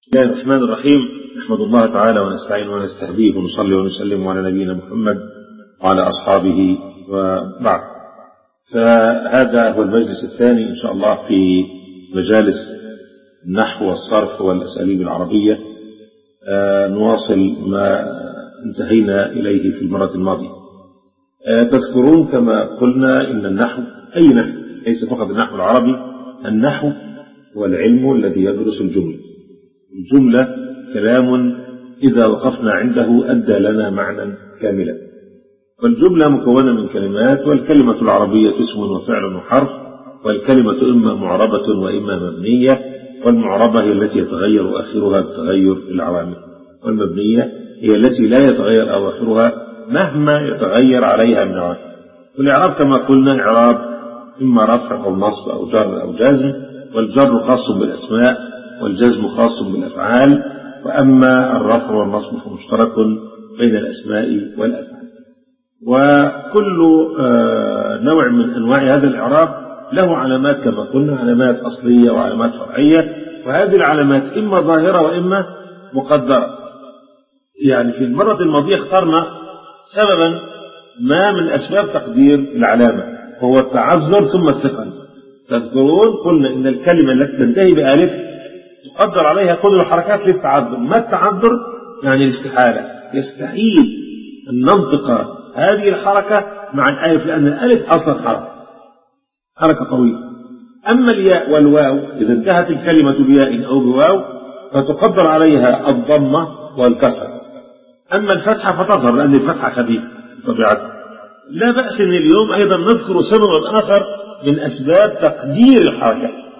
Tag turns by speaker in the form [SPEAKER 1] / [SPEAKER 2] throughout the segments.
[SPEAKER 1] بسم الله الرحمن الرحيم نحمد الله تعالى ونستعين ونستهديه ونصلي ونسلم على نبينا محمد وعلى أصحابه وبعد فهذا هو المجلس الثاني إن شاء الله في مجالس النحو والصرف والأساليب العربية آه نواصل ما انتهينا إليه في المرة الماضية آه تذكرون كما قلنا إن النحو أي نحو ليس فقط النحو العربي النحو هو العلم الذي يدرس الجملة الجملة كلام إذا وقفنا عنده أدى لنا معنى كاملا والجملة مكونة من كلمات والكلمة العربية اسم وفعل وحرف والكلمة إما معربة وإما مبنية والمعربة هي التي يتغير آخرها بتغير العوامل والمبنية هي التي لا يتغير أواخرها مهما يتغير عليها من عوامل والإعراب كما قلنا إعراب إما رفع أو نصب أو جر أو جزم والجر خاص بالأسماء والجزم خاص بالأفعال وأما الرفع والنصب فمشترك بين الأسماء والأفعال وكل نوع من أنواع هذا الإعراب له علامات كما قلنا علامات أصلية وعلامات فرعية وهذه العلامات إما ظاهرة وإما مقدرة يعني في المرة الماضية اخترنا سببا ما من أسباب تقدير العلامة هو التعذر ثم الثقل تذكرون قلنا إن الكلمة التي تنتهي بألف تقدر عليها كل الحركات للتعذر ما التعذر يعني الاستحالة يستحيل أن ننطق هذه الحركة مع الألف لأن الألف أصلا حركة حركة طويلة أما الياء والواو إذا انتهت الكلمة بياء أو بواو فتقدر عليها الضمة والكسر أما الفتحة فتظهر لأن الفتحة خفيفة بطبيعتها لا بأس أن اليوم أيضا نذكر سببا آخر من أسباب تقدير الحركات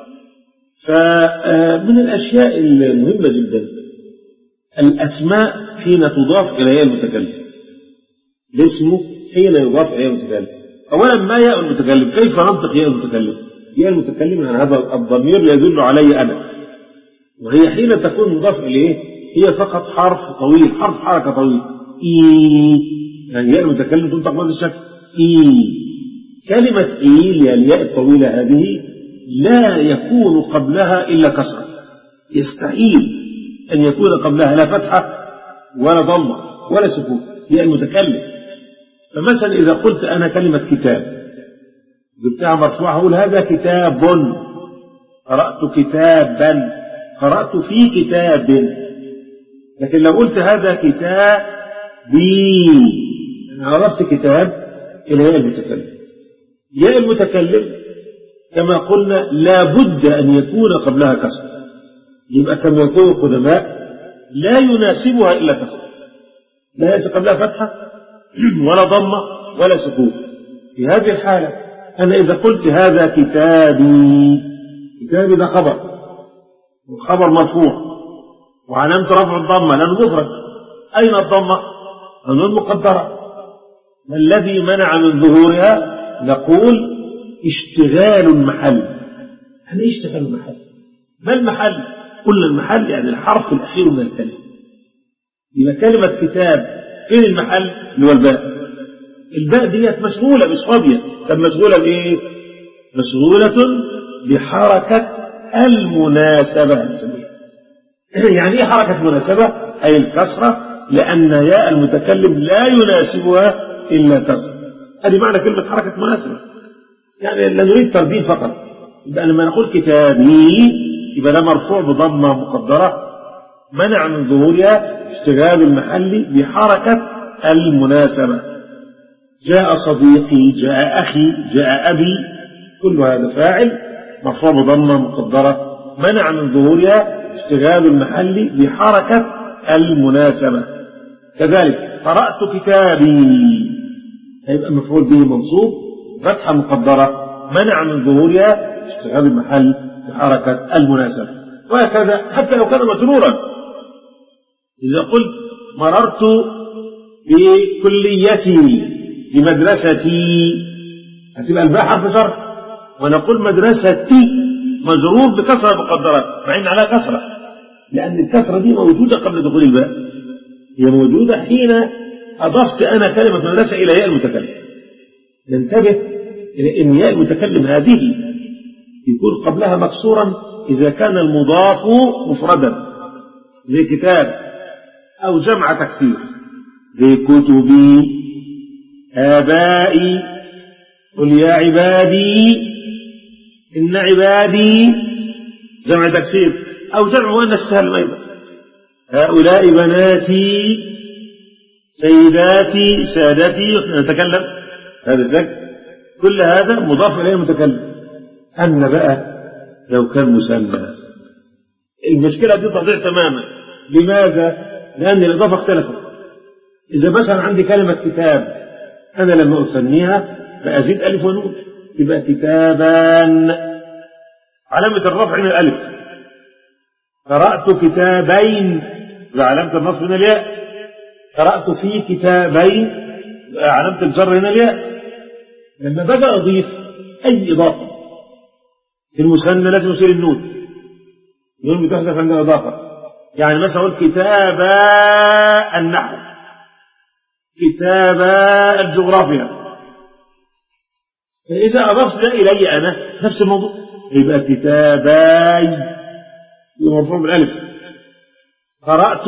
[SPEAKER 1] فمن الأشياء المهمة جدا الأسماء حين تضاف إلى ياء المتكلم الاسم حين يضاف إلى المتكلم أولا ما ياء المتكلم كيف ننطق ياء المتكلم ياء المتكلم عن هذا الضمير يدل علي أنا وهي حين تكون مضاف إليه هي فقط حرف طويل حرف حركة طويل إي يعني ياء المتكلم تنطق بهذا الشكل إي كلمة إي اللي الياء الطويلة هذه لا يكون قبلها إلا كسرة يستحيل أن يكون قبلها لا فتحة ولا ضمة ولا سكون هي المتكلم فمثلا إذا قلت أنا كلمة كتاب جبتها مرفوعة أقول هذا كتاب قرأت كتابا قرأت في كتاب لكن لو قلت هذا كتابي أنا عرفت كتاب إلى ياء المتكلم ياء المتكلم كما قلنا لا بد أن يكون قبلها كسر يبقى كما يقول القدماء لا يناسبها إلا كسر لا يأتي قبلها فتحة ولا ضمة ولا سكون في هذه الحالة أنا إذا قلت هذا كتابي كتابي ده خبر والخبر مرفوع وعلامة رفع الضمة لأنه مفرد أين الضمة؟ النون مقدرة ما الذي منع من ظهورها؟ نقول اشتغال المحل يعني ايه اشتغال المحل ما المحل قلنا المحل يعني الحرف الأخير من الكلمة يبقى كلمة كتاب فين المحل اللي هو الباء الباء ديت مشغولة مش فاضية طب مشغولة بإيه مشغولة بحركة المناسبة نسميها يعني ايه حركة مناسبة أي الكسرة لأن ياء المتكلم لا يناسبها إلا كسر هذه معنى كلمة حركة مناسبة يعني لا نريد ترديد فقط يبقى لما نقول كتابي يبقى ده مرفوع بضمة مقدرة منع من ظهورها اشتغال المحل بحركة المناسبة جاء صديقي جاء أخي جاء أبي كل هذا فاعل مرفوع بضمة مقدرة منع من ظهورها اشتغال المحل بحركة المناسبة كذلك قرأت كتابي هيبقى مفعول به منصوب فتحة مقدرة منع من ظهورها اشتغال المحل بحركة المناسبة وهكذا حتى لو كان مجرورا إذا قلت مررت بكليتي بمدرستي هتبقى الباء حرف جر ونقول مدرستي مجرور بكسرة مقدرة مع إن عليها كسرة لأن الكسرة دي موجودة قبل دخول الباء هي موجودة حين أضفت أنا كلمة مدرسة إلى ياء المتكلم ننتبه إلى أن ياء المتكلم هذه يكون قبلها مكسورا إذا كان المضاف مفردا زي كتاب أو جمع تكسير زي كتبي آبائي قل يا عبادي إن عبادي جمع تكسير أو جمع مؤنث سالم أيضا هؤلاء بناتي سيداتي سادتي نتكلم هذا الشكل كل هذا مضاف إليه المتكلم أما بقى لو كان مثنى المشكلة دي تضيع تماما لماذا؟ لأن الإضافة اختلفت إذا مثلا عندي كلمة كتاب أنا لما أثنيها بأزيد ألف ونون تبقى كتابان علامة الرفع من الألف قرأت كتابين علامة النصب من الياء قرأت في كتابين علامة الجر من الياء لما بدأ أضيف أي إضافة في المثنى لازم يصير النون النون بتحذف عند الإضافة يعني مثلا أقول كتابا النحو كتابا الجغرافيا فإذا أضفت ده إلي أنا نفس الموضوع يبقى كتاباي يبقى مرفوع بالألف قرأت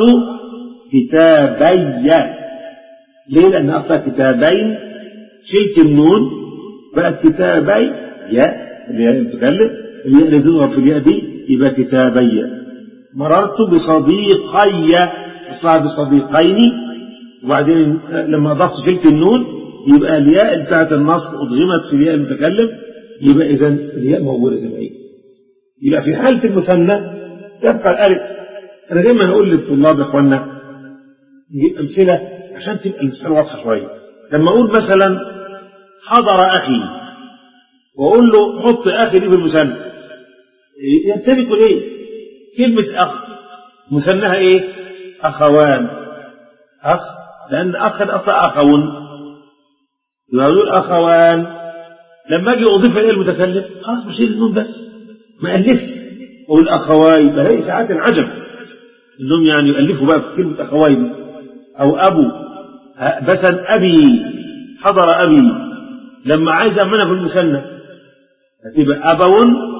[SPEAKER 1] كتابي ليه؟ لأن أصلا كتابين شلت النون بقت كتابي يا اللي هي بتتكلم الياء اللي تظهر في الياء دي يبقى كتابي مررت بصديقي اصلها بصديقين وبعدين لما اضفت شلت النون يبقى الياء بتاعت النصب ادغمت في الياء المتكلم يبقى اذا الياء موجوده زي ما هي يبقى في حاله المثنى تبقى الالف انا دايما اقول للطلاب يا اخوانا نجيب امثله عشان تبقى المساله واضحه شويه لما اقول مثلا حضر اخي واقول له حط اخي دي في المثنى ينتبه ليه كلمه اخ مثناها ايه اخوان اخ لان اخ اصلا اخون يبقى اقول اخوان لما اجي اضيف اليه المتكلم خلاص بشيل النون بس ما الفش اقول اخواي بلاقي ساعات العجب انهم يعني يؤلفوا بقى في كلمه اخواي دي او ابو مثلا ابي حضر ابي لما عايز اعملها في المثنى هتبقى ابو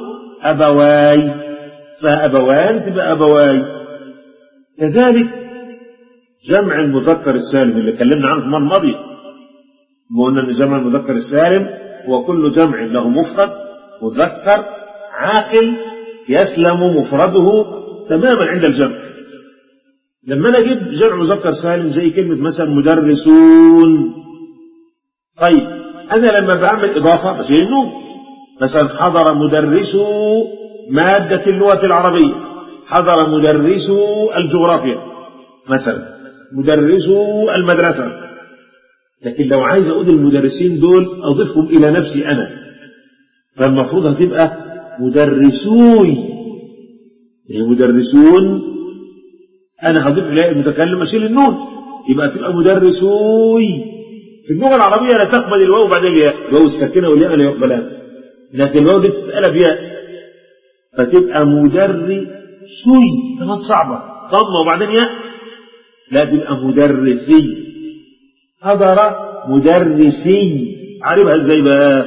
[SPEAKER 1] ابواي اسمها ابوان تبقى ابواي كذلك جمع المذكر السالم اللي اتكلمنا عنه في المره الماضيه قلنا ان جمع المذكر السالم هو كل جمع له مفرد مذكر عاقل يسلم مفرده تماما عند الجمع لما انا اجيب جمع مذكر سالم زي كلمه مثلا مدرسون طيب انا لما بعمل اضافه بشيل النون مثلا حضر مدرسو ماده اللغه العربيه حضر مدرسو الجغرافيا مثلا مدرسو المدرسه لكن لو عايز اقول المدرسين دول اضيفهم الى نفسي انا فالمفروض هتبقى مدرسوي يعني مدرسون انا هضيف اليه المتكلم اشيل النون يبقى تبقى مدرسوي في اللغه العربيه لا تقبل الواو بعد الياء الواو الساكنه والياء لا يقبلان لكن الواو دي بتتقلب ياء فتبقى مدرسوي كمان صعبه ضمه وبعدين ياء لا تبقى مدرسي حضر مدرسي عارفها ازاي بقى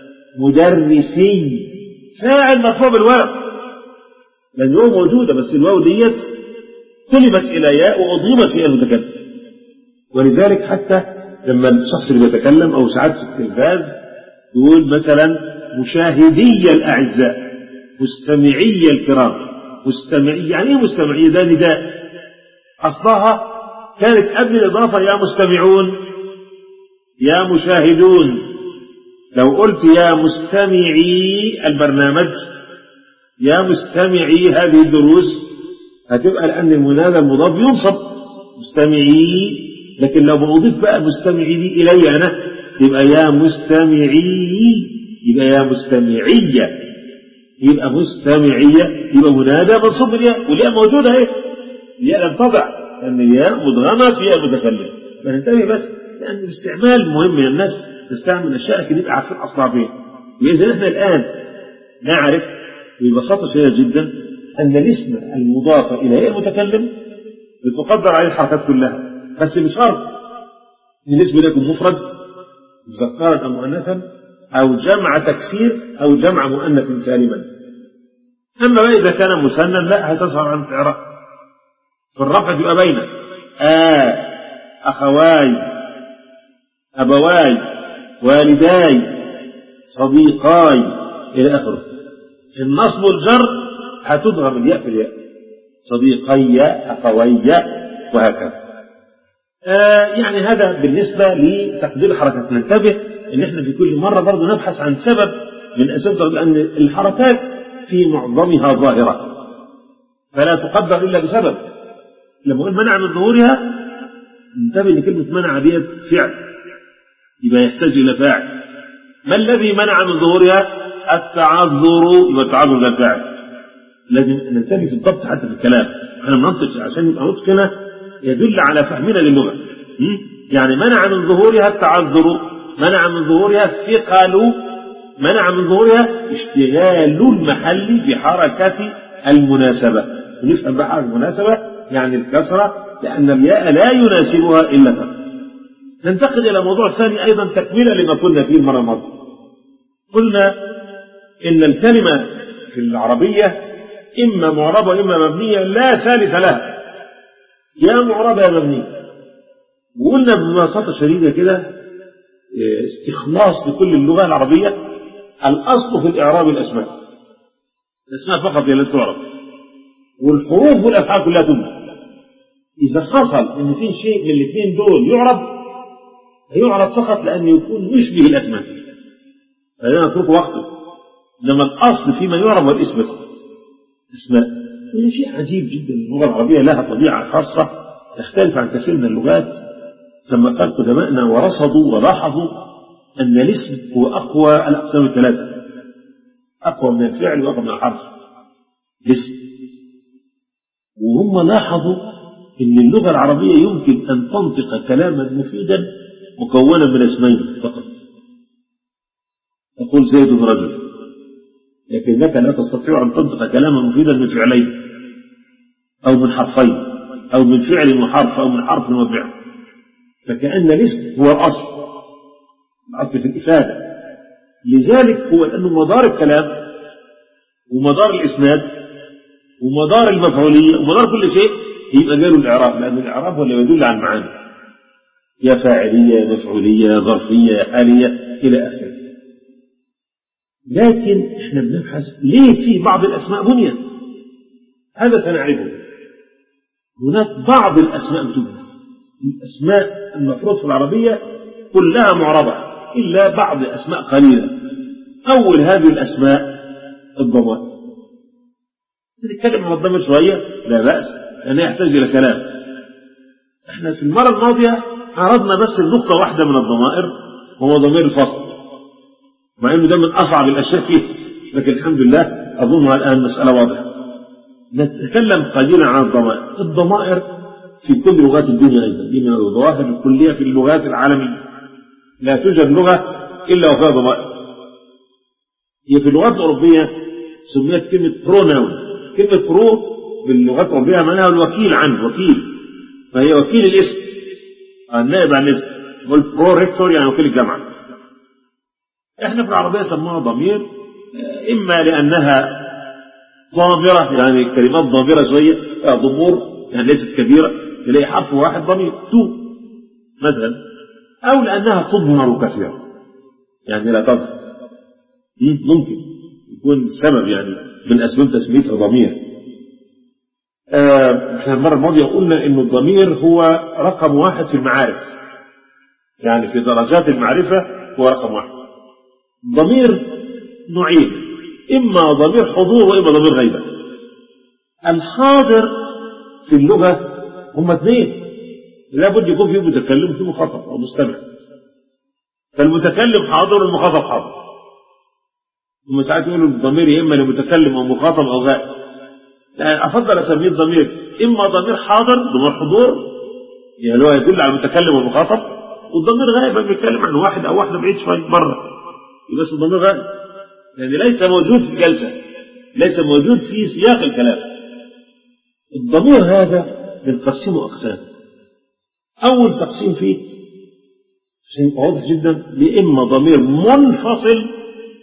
[SPEAKER 1] مدرسي فاعل مرفوع بالواو لان الواو موجوده بس الواو ديت قلبت الى ياء واضغمت في المتكلم ولذلك حتى لما الشخص اللي بيتكلم او ساعات في التلفاز يقول مثلا مشاهدي الاعزاء مستمعي الكرام مستمعي يعني ايه مستمعي ده نداء اصلها كانت قبل الإضافة يا مستمعون يا مشاهدون لو قلت يا مستمعي البرنامج يا مستمعي هذه الدروس هتبقى لأن المنادى المضاف ينصب مستمعي لكن لو بضيف بقى مستمعي دي إلي أنا يبقى يا مستمعي يبقى يا مستمعية يبقى مستمعية يبقى منادى منصوب الياء والياء موجودة اهي الياء لم تضع لأن الياء مدغمة في المتكلم فننتبه بس لأن الاستعمال مهم من الناس تستعمل أشياء لكن يبقى عارفين أصلها فين وإذا نحن الآن نعرف ببساطة شديدة جدا أن الاسم المضاف إلى المتكلم بتقدر عليه الحركات كلها بس بشرط أن الاسم يكون مفرد مذكرا أو مؤنثا أو جمع تكسير أو جمع مؤنث سالما أما بقى إذا كان مثنى لا هتظهر عن الإعراب في الرفع تبقى بين آ أخواي أبواي والداي صديقاي إلى آخره النصب والجر هتدغم الياء في الياء صديقي أخوي وهكذا آه يعني هذا بالنسبة لتقدير الحركات ننتبه ان احنا في كل مرة برضه نبحث عن سبب من اسباب لان الحركات في معظمها ظاهرة فلا تقدر الا بسبب لما اقول منع من ظهورها انتبه ان كلمة منع ديت فعل يبقى يحتاج الى فاعل ما الذي منع من ظهورها التعذر يبقى التعذر ده فاعل لازم ننتبه في الضبط حتى في الكلام احنا بننطق عشان يبقى نطقنا يدل على فهمنا للغة يعني منع من ظهورها التعذر منع من ظهورها الثقل منع من ظهورها اشتغال المحل بحركة المناسبة ونفهم بقى حركة المناسبة يعني الكسرة لأن الياء لا يناسبها إلا كسرة ننتقل إلى موضوع ثاني أيضا تكملة لما كنا فيه المرة الماضية قلنا إن الكلمة في العربية إما معربة وإما مبنية لا ثالث لها يا معربة يا مبنية وقلنا ببساطة شديدة كده استخلاص لكل اللغة العربية الأصل في الإعراب الأسماء الأسماء فقط هي التي تعرب والحروف والأفعال كلها تبنى إذا حصل إن في شيء من الاثنين دول يعرب هيعرب فقط لأن يكون يشبه الأسماء فهذا نترك وقته إنما الأصل فيما يعرب والاسم بس اسماء شيء عجيب جدا اللغة العربية لها طبيعة خاصة تختلف عن كثير من اللغات كما قال قدماءنا ورصدوا ولاحظوا أن الاسم هو أقوى الأقسام الثلاثة أقوى من الفعل وأقوى من الحرف الاسم وهم لاحظوا أن اللغة العربية يمكن أن تنطق كلاما مفيدا مكونا من اسمين فقط تقول زيد رجل لكنك لا تستطيع أن تنطق كلاما مفيدا من فعلين أو من حرفين أو من فعل وحرف أو من حرف وفعل فكأن الاسم هو الأصل الأصل في الإفادة لذلك هو أنه مدار الكلام ومدار الإسناد ومدار المفعولية ومدار كل شيء يبقى جاله الإعراب لأن الإعراب هو اللي يدل على المعاني يا فاعلية يا مفعولية يا ظرفية يا حالية إلى آخره لكن احنا بنبحث ليه في بعض الأسماء بنيت هذا سنعرفه هناك بعض الأسماء تبنى الأسماء المفروض في العربية كلها معربة إلا بعض أسماء قليلة أول هذه الأسماء الضمائر نتكلم عن الضمير شوية لا بأس لأنه يحتاج إلى كلام احنا في المرة الماضية عرضنا بس نقطة واحدة من الضمائر وهو ضمير الفصل مع انه ده من اصعب الاشياء فيه لكن الحمد لله اظنها الان مساله واضحه نتكلم قليلا عن الضمائر الضمائر في كل لغات الدنيا ايضا دي من الظواهر الكليه في اللغات العالميه لا توجد لغه الا وفيها ضمائر هي في اللغات الاوروبيه سميت كلمه بروناون كلمه برو باللغات الاوروبيه معناها الوكيل عنه وكيل فهي وكيل الاسم النائب عن الاسم يقول برو ريكتور يعني وكيل الجامعه احنا في العربية سموها ضمير إما لأنها ضامرة يعني كلمات ضامرة شوية ضمور يعني ليست كبيرة تلاقي حرف واحد ضمير تو مثلا أو لأنها تضمر كثيرا يعني لا تظهر ممكن يكون السبب يعني من أسباب تسميتها ضمير احنا المرة الماضية قلنا إن الضمير هو رقم واحد في المعارف يعني في درجات المعرفة هو رقم واحد ضمير نوعين إما ضمير حضور وإما ضمير غيبة الحاضر في اللغة هم اثنين لابد يكون فيه متكلم وفيه مخاطب أو مستمع فالمتكلم حاضر والمخاطب حاضر هم ساعات يقولوا الضمير يا إما لمتكلم أو مخاطب أو غائب يعني أفضل أسميه الضمير إما ضمير حاضر ضمير حضور يعني هو يدل على المتكلم والمخاطب والضمير غائب بيتكلم عن واحد أو واحدة بعيد شوية بره يبقى اسمه ضمير غائب يعني ليس موجود في الجلسة ليس موجود في سياق الكلام الضمير هذا بنقسمه أقسام أول تقسيم فيه عشان يبقى واضح جدا لإما ضمير منفصل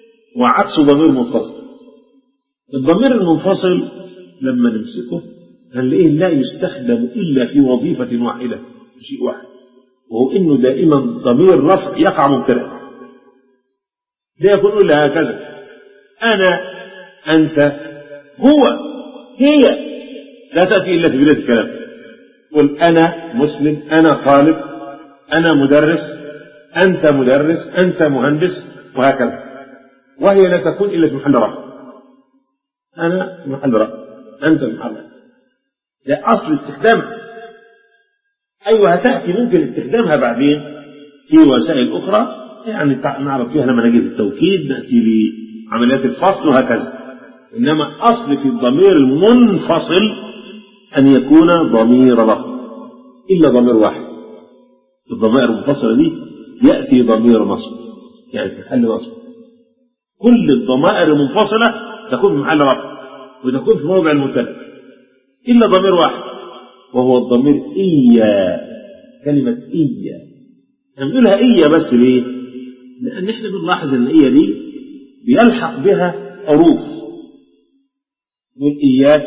[SPEAKER 1] وعكسه ضمير متصل الضمير المنفصل لما نمسكه قال ليه لا يستخدم إلا في وظيفة واحدة شيء واحد وهو إنه دائما ضمير رفع يقع مبتدأ لا يكون إلا هكذا أنا أنت هو هي لا تأتي إلا في بداية الكلام قل أنا مسلم أنا طالب أنا مدرس أنت مدرس أنت مهندس وهكذا وهي لا تكون إلا في محل رفع أنا في محل رفع أنت في محل رفع ده أصل استخدامها أيوة هتأتي ممكن استخدامها بعدين في وسائل أخرى يعني نعرف فيها لما نجي في التوكيد نأتي لعمليات الفصل وهكذا إنما أصل في الضمير المنفصل أن يكون ضمير لفظ إلا ضمير واحد الضمائر المنفصلة دي يأتي ضمير نصب يعني في محل نصب كل الضمائر المنفصلة تكون في محل رفع وتكون في موضع المبتدا إلا ضمير واحد وهو الضمير إيا كلمة إيا بنقولها إيا بس ليه؟ لأن إحنا بنلاحظ إن إيا دي بيلحق بها حروف نقول إياك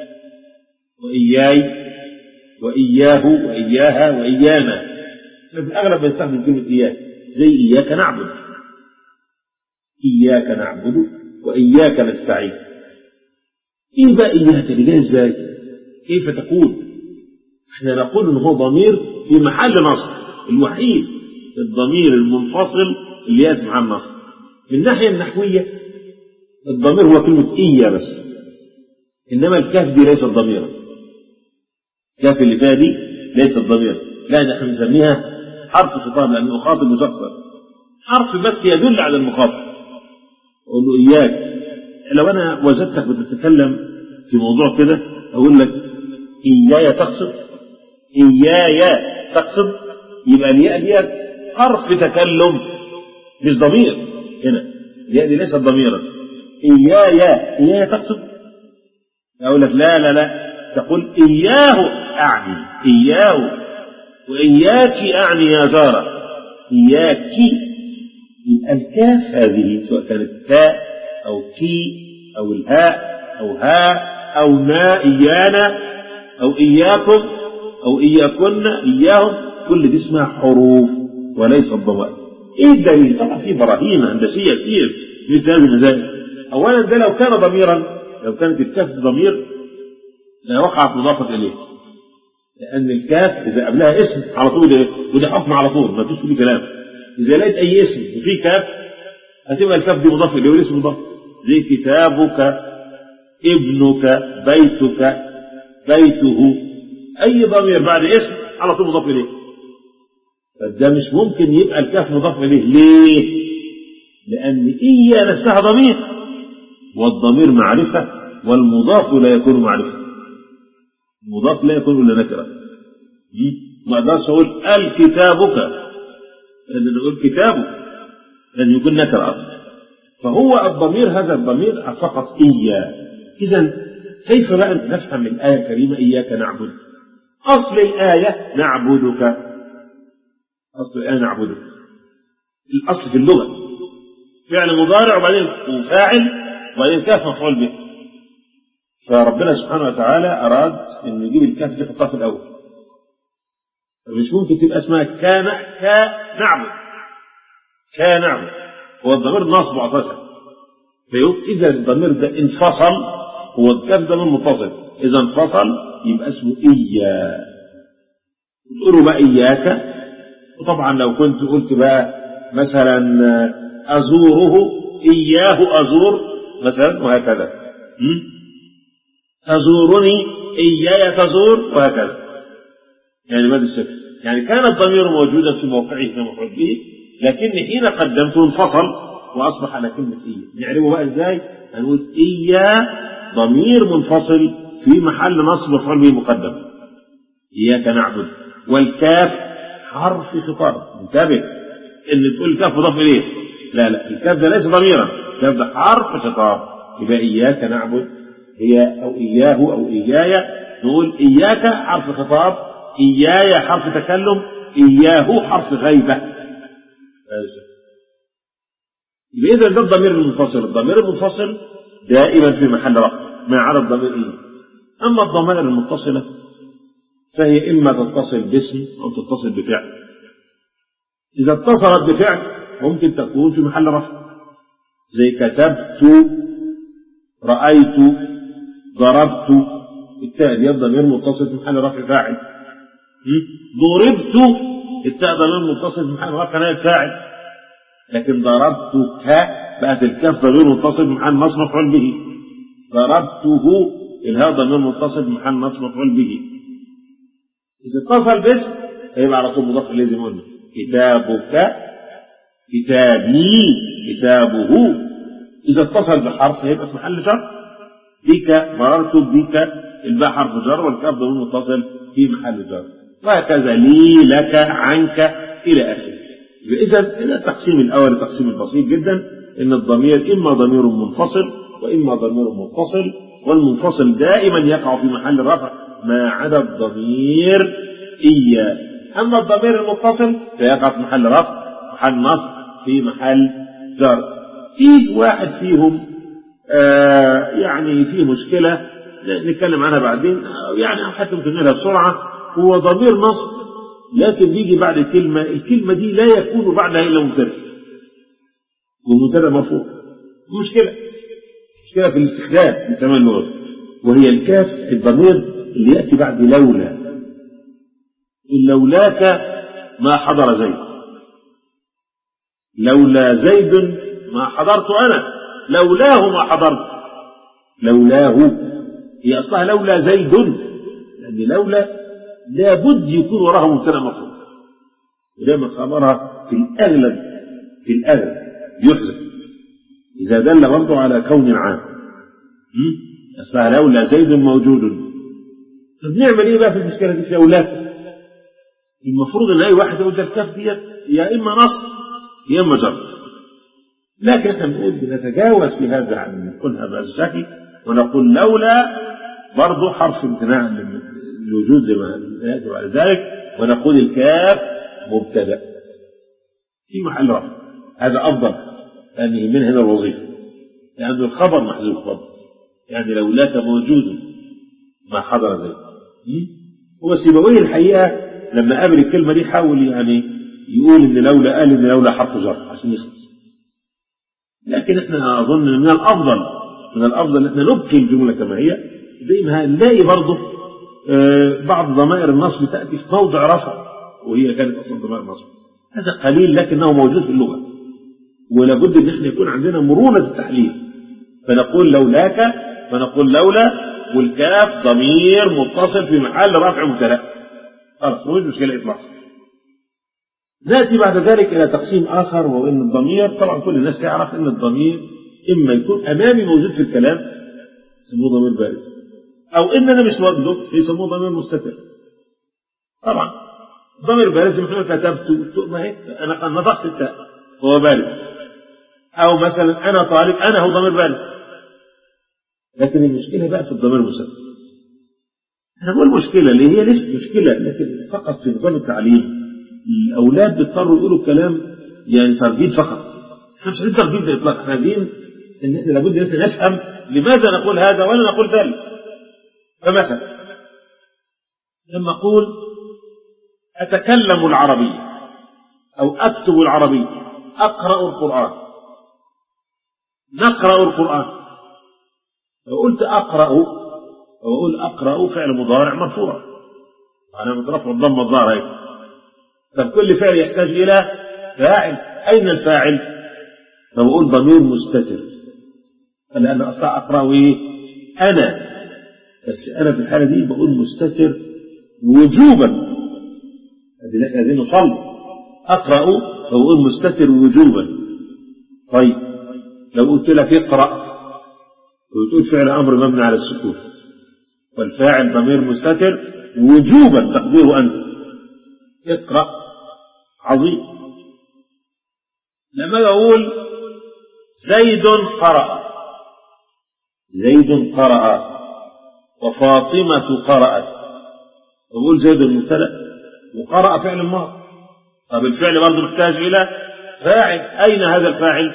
[SPEAKER 1] وإياي وإياه وإياها وإيانا في الأغلب بنستخدم كلمة إياك زي إياك نعبد إياك نعبد وإياك نستعين إيه بقى إياك دي جاي إزاي؟ كيف تكون؟ احنا نقول إن هو ضمير في محل نصب الوحيد الضمير المنفصل اللي يأتي مع النصب من الناحية النحوية الضمير هو كلمة إيا بس إنما الكاف دي ليست ضميرا الكاف اللي فيها دي ليست ضميرا لا ده احنا بنسميها حرف خطاب لأنه مخاطب مشخصر حرف بس يدل على المخاطب أقول له إياك لو أنا وجدتك بتتكلم في موضوع كده أقول لك إياي تقصد إياي تقصد يبقى الياء دي حرف تكلم مش ضمير هنا الياء دي ليست ضميرا إياي إياي تقصد أقول لك لا لا لا تقول إياه أعني إياه وإياك أعني يا جارة إياك يبقى الكاف هذه سواء كانت تاء أو كي أو الهاء أو هاء أو نا إيانا أو إياكم أو إياكن إياهم كل دي اسمها حروف وليس الضمائر إيه الدليل؟ طبعا في براهين هندسية كتير مثل هذه المسائل أولا ده لو كان ضميرا لو كانت الكاف ضمير لا وقعت مضافة إليه لأن الكاف إذا قبلها اسم على طول إيه؟ وده حكم على طول ما فيش فيه كلام إذا لقيت أي اسم وفيه كاف هتبقى الكاف دي مضاف إليه والاسم مضاف زي كتابك ابنك بيتك بيته أي ضمير بعد اسم على طول مضاف إليه فده مش ممكن يبقى الكاف مضاف إليه ليه؟ لأن إيا نفسها ضمير والضمير معرفة والمضاف لا يكون معرفة المضاف لا يكون إلا نكرة ما أقدرش أقول الكتابك لأن نقول كتابك لازم يكون نكرة أصلا فهو الضمير هذا الضمير فقط إياه إذا كيف بقى نفهم الآية الكريمة إياك نعبد أصل الآية نعبدك أصل الآية نعبدك الأصل في اللغة فعل مضارع وبعدين وفاعل وبعدين كاف مفعول به فربنا سبحانه وتعالى أراد أن يجيب الكاف دي يحطها في الأول فمش ممكن تبقى اسمها كان كا نعبد كا نعبد هو الضمير نصب أساسا فيقول إذا الضمير ده انفصل هو الكاف ضمير متصل إذا انفصل يبقى اسمه إيا تقولوا بقى إياك وطبعا لو كنت قلت بقى مثلا أزوره إياه أزور مثلا وهكذا تزورني إياي تزور وهكذا يعني ماذا الشكل يعني كان الضمير موجودا في موقعه في مفعول به لكن حين قدمته انفصل وأصبح على كلمة إيا نعرفه بقى إزاي هنقول إيا ضمير منفصل في محل نصب مفعول به مقدم إياك نعبد والكاف حرف خطاب انتبه ان تقول الكاف مضاف اليه لا لا الكاف ده ليس ضميرا الكاف ده حرف خطاب يبقى اياك نعبد هي او اياه او اياي نقول اياك حرف خطاب اياي حرف تكلم اياه حرف غيبه يبقى اذا ده الضمير المنفصل الضمير المنفصل دائما في محل رفع ما عدا الضمير ايه أما الضمائر المتصلة فهي إما تتصل باسم أو تتصل بفعل إذا اتصلت بفعل ممكن تكون في محل رفع زي كتبت رأيت ضربت التاء دي ضمير متصل في محل رفع فاعل ضربت التاء ضمير متصل في محل رفع نائب فاعل لكن ضربتك بقت الكاف ضمير متصل في محل نصب مفعول به ضربته الهاء ضمير متصل في محل نصب مفعول به إذا اتصل باسم هيبقى على طول مضاف إليه زي ما قلنا كتابك كتابي كتابه إذا اتصل بحرف هيبقى في محل جر بك مررت بك الباء حرف جر والكاف ضمير متصل في محل جر وهكذا لي لك عنك إلى آخره إذا إذا التقسيم الأول التقسيم البسيط جدا إن الضمير إما ضمير منفصل وإما ضمير متصل والمنفصل دائما يقع في محل رفع ما عدا الضمير إياه أما الضمير المتصل فيقع في محل رفع محل نصب في محل جر في واحد فيهم آه يعني فيه مشكلة نتكلم عنها بعدين يعني حتى ممكن نقولها بسرعة هو ضمير نصب لكن بيجي بعد كلمة الكلمة دي لا يكون بعدها إلا مبتدأ ومبتدأ مرفوع مشكلة مشكلة في الاستخدام من تمام اللغة وهي الكاف الضمير اللي يأتي بعد لولا لولاك ما حضر زيد لولا زيد ما حضرت أنا لولاه ما حضرت لولاه هي أصلها لولا زيد لأن لولا لابد يكون وراها مبتدا مرفوع ودائما خبرها في الأغلب في الأغلب يحذف إذا دل برضه على كون عام أصلها لولا زيد موجود طب نعمل إيه بقى في المشكلة دي في لولاك المفروض إن أي واحد يقول ده الكاف ديت يا إما نصب يا إما جر لكن احنا بنقول بنتجاوز في هذا عن نقولها بهذا الشكل ونقول لولا برضه حرف امتناع للوجود زي ما ياتي بعد ذلك ونقول الكاف مبتدا في محل رفع هذا افضل لان يهمنا هنا الوظيفه لان الخبر محذوف برضه يعني لولاك موجود ما حضر زي هو سيبويه الحقيقه لما قابل الكلمه دي حاول يعني يقول ان لولا قال ان لولا حرف جر عشان يخلص لكن احنا اظن من الافضل من الافضل ان احنا نبقي الجمله كما هي زي ما هنلاقي برضه بعض ضمائر النصب تاتي في موضع رفع وهي كانت اصلا ضمائر نصب هذا قليل لكنه موجود في اللغه ولابد ان احنا يكون عندنا مرونه التحليل فنقول لولاك فنقول لولا والكاف ضمير متصل في محل رفع مبتدا خلاص مش مشكله اطلاقا ناتي بعد ذلك الى تقسيم اخر وهو ان الضمير طبعا كل الناس تعرف ان الضمير اما يكون امامي موجود في الكلام يسموه ضمير بارز او ان انا مش واجده يسموه ضمير مستتر طبعا ضمير بارز مثل كتبت ما هي انا نطقت التاء هو بارز او مثلا انا طالب انا هو ضمير بارز لكن المشكله بقى في الضمير المستتر انا بقول مشكله اللي هي ليست مشكله لكن فقط في نظام التعليم الاولاد بيضطروا يقولوا كلام يعني ترديد فقط احنا مش عايزين ترديد اطلاقا احنا عايزين ان احنا لابد ان احنا نفهم لماذا نقول هذا ولا نقول ذلك فمثلا لما اقول اتكلم العربيه او اكتب العربيه اقرا القران نقرا القران لو قلت اقرا واقول اقرا فعل مضارع مرفوع علامه رفع الضمه الظاهره طب كل فعل يحتاج إلى فاعل أين الفاعل فبقول ضمير مستتر لأن أصلا أقرأ إيه أنا بس أنا في الحالة دي بقول مستتر وجوبا هذه احنا عايزين نصلي أقرأ فبقول مستتر وجوبا طيب لو قلت لك اقرأ وتقول فعل أمر مبني على السكون والفاعل ضمير مستتر وجوبا تقديره أنت اقرأ عظيم لما أقول زيد قرأ زيد قرأ وفاطمة قرأت أقول زيد المبتدأ وقرأ فعل الماضي طب الفعل برضه محتاج إلى فاعل أين هذا الفاعل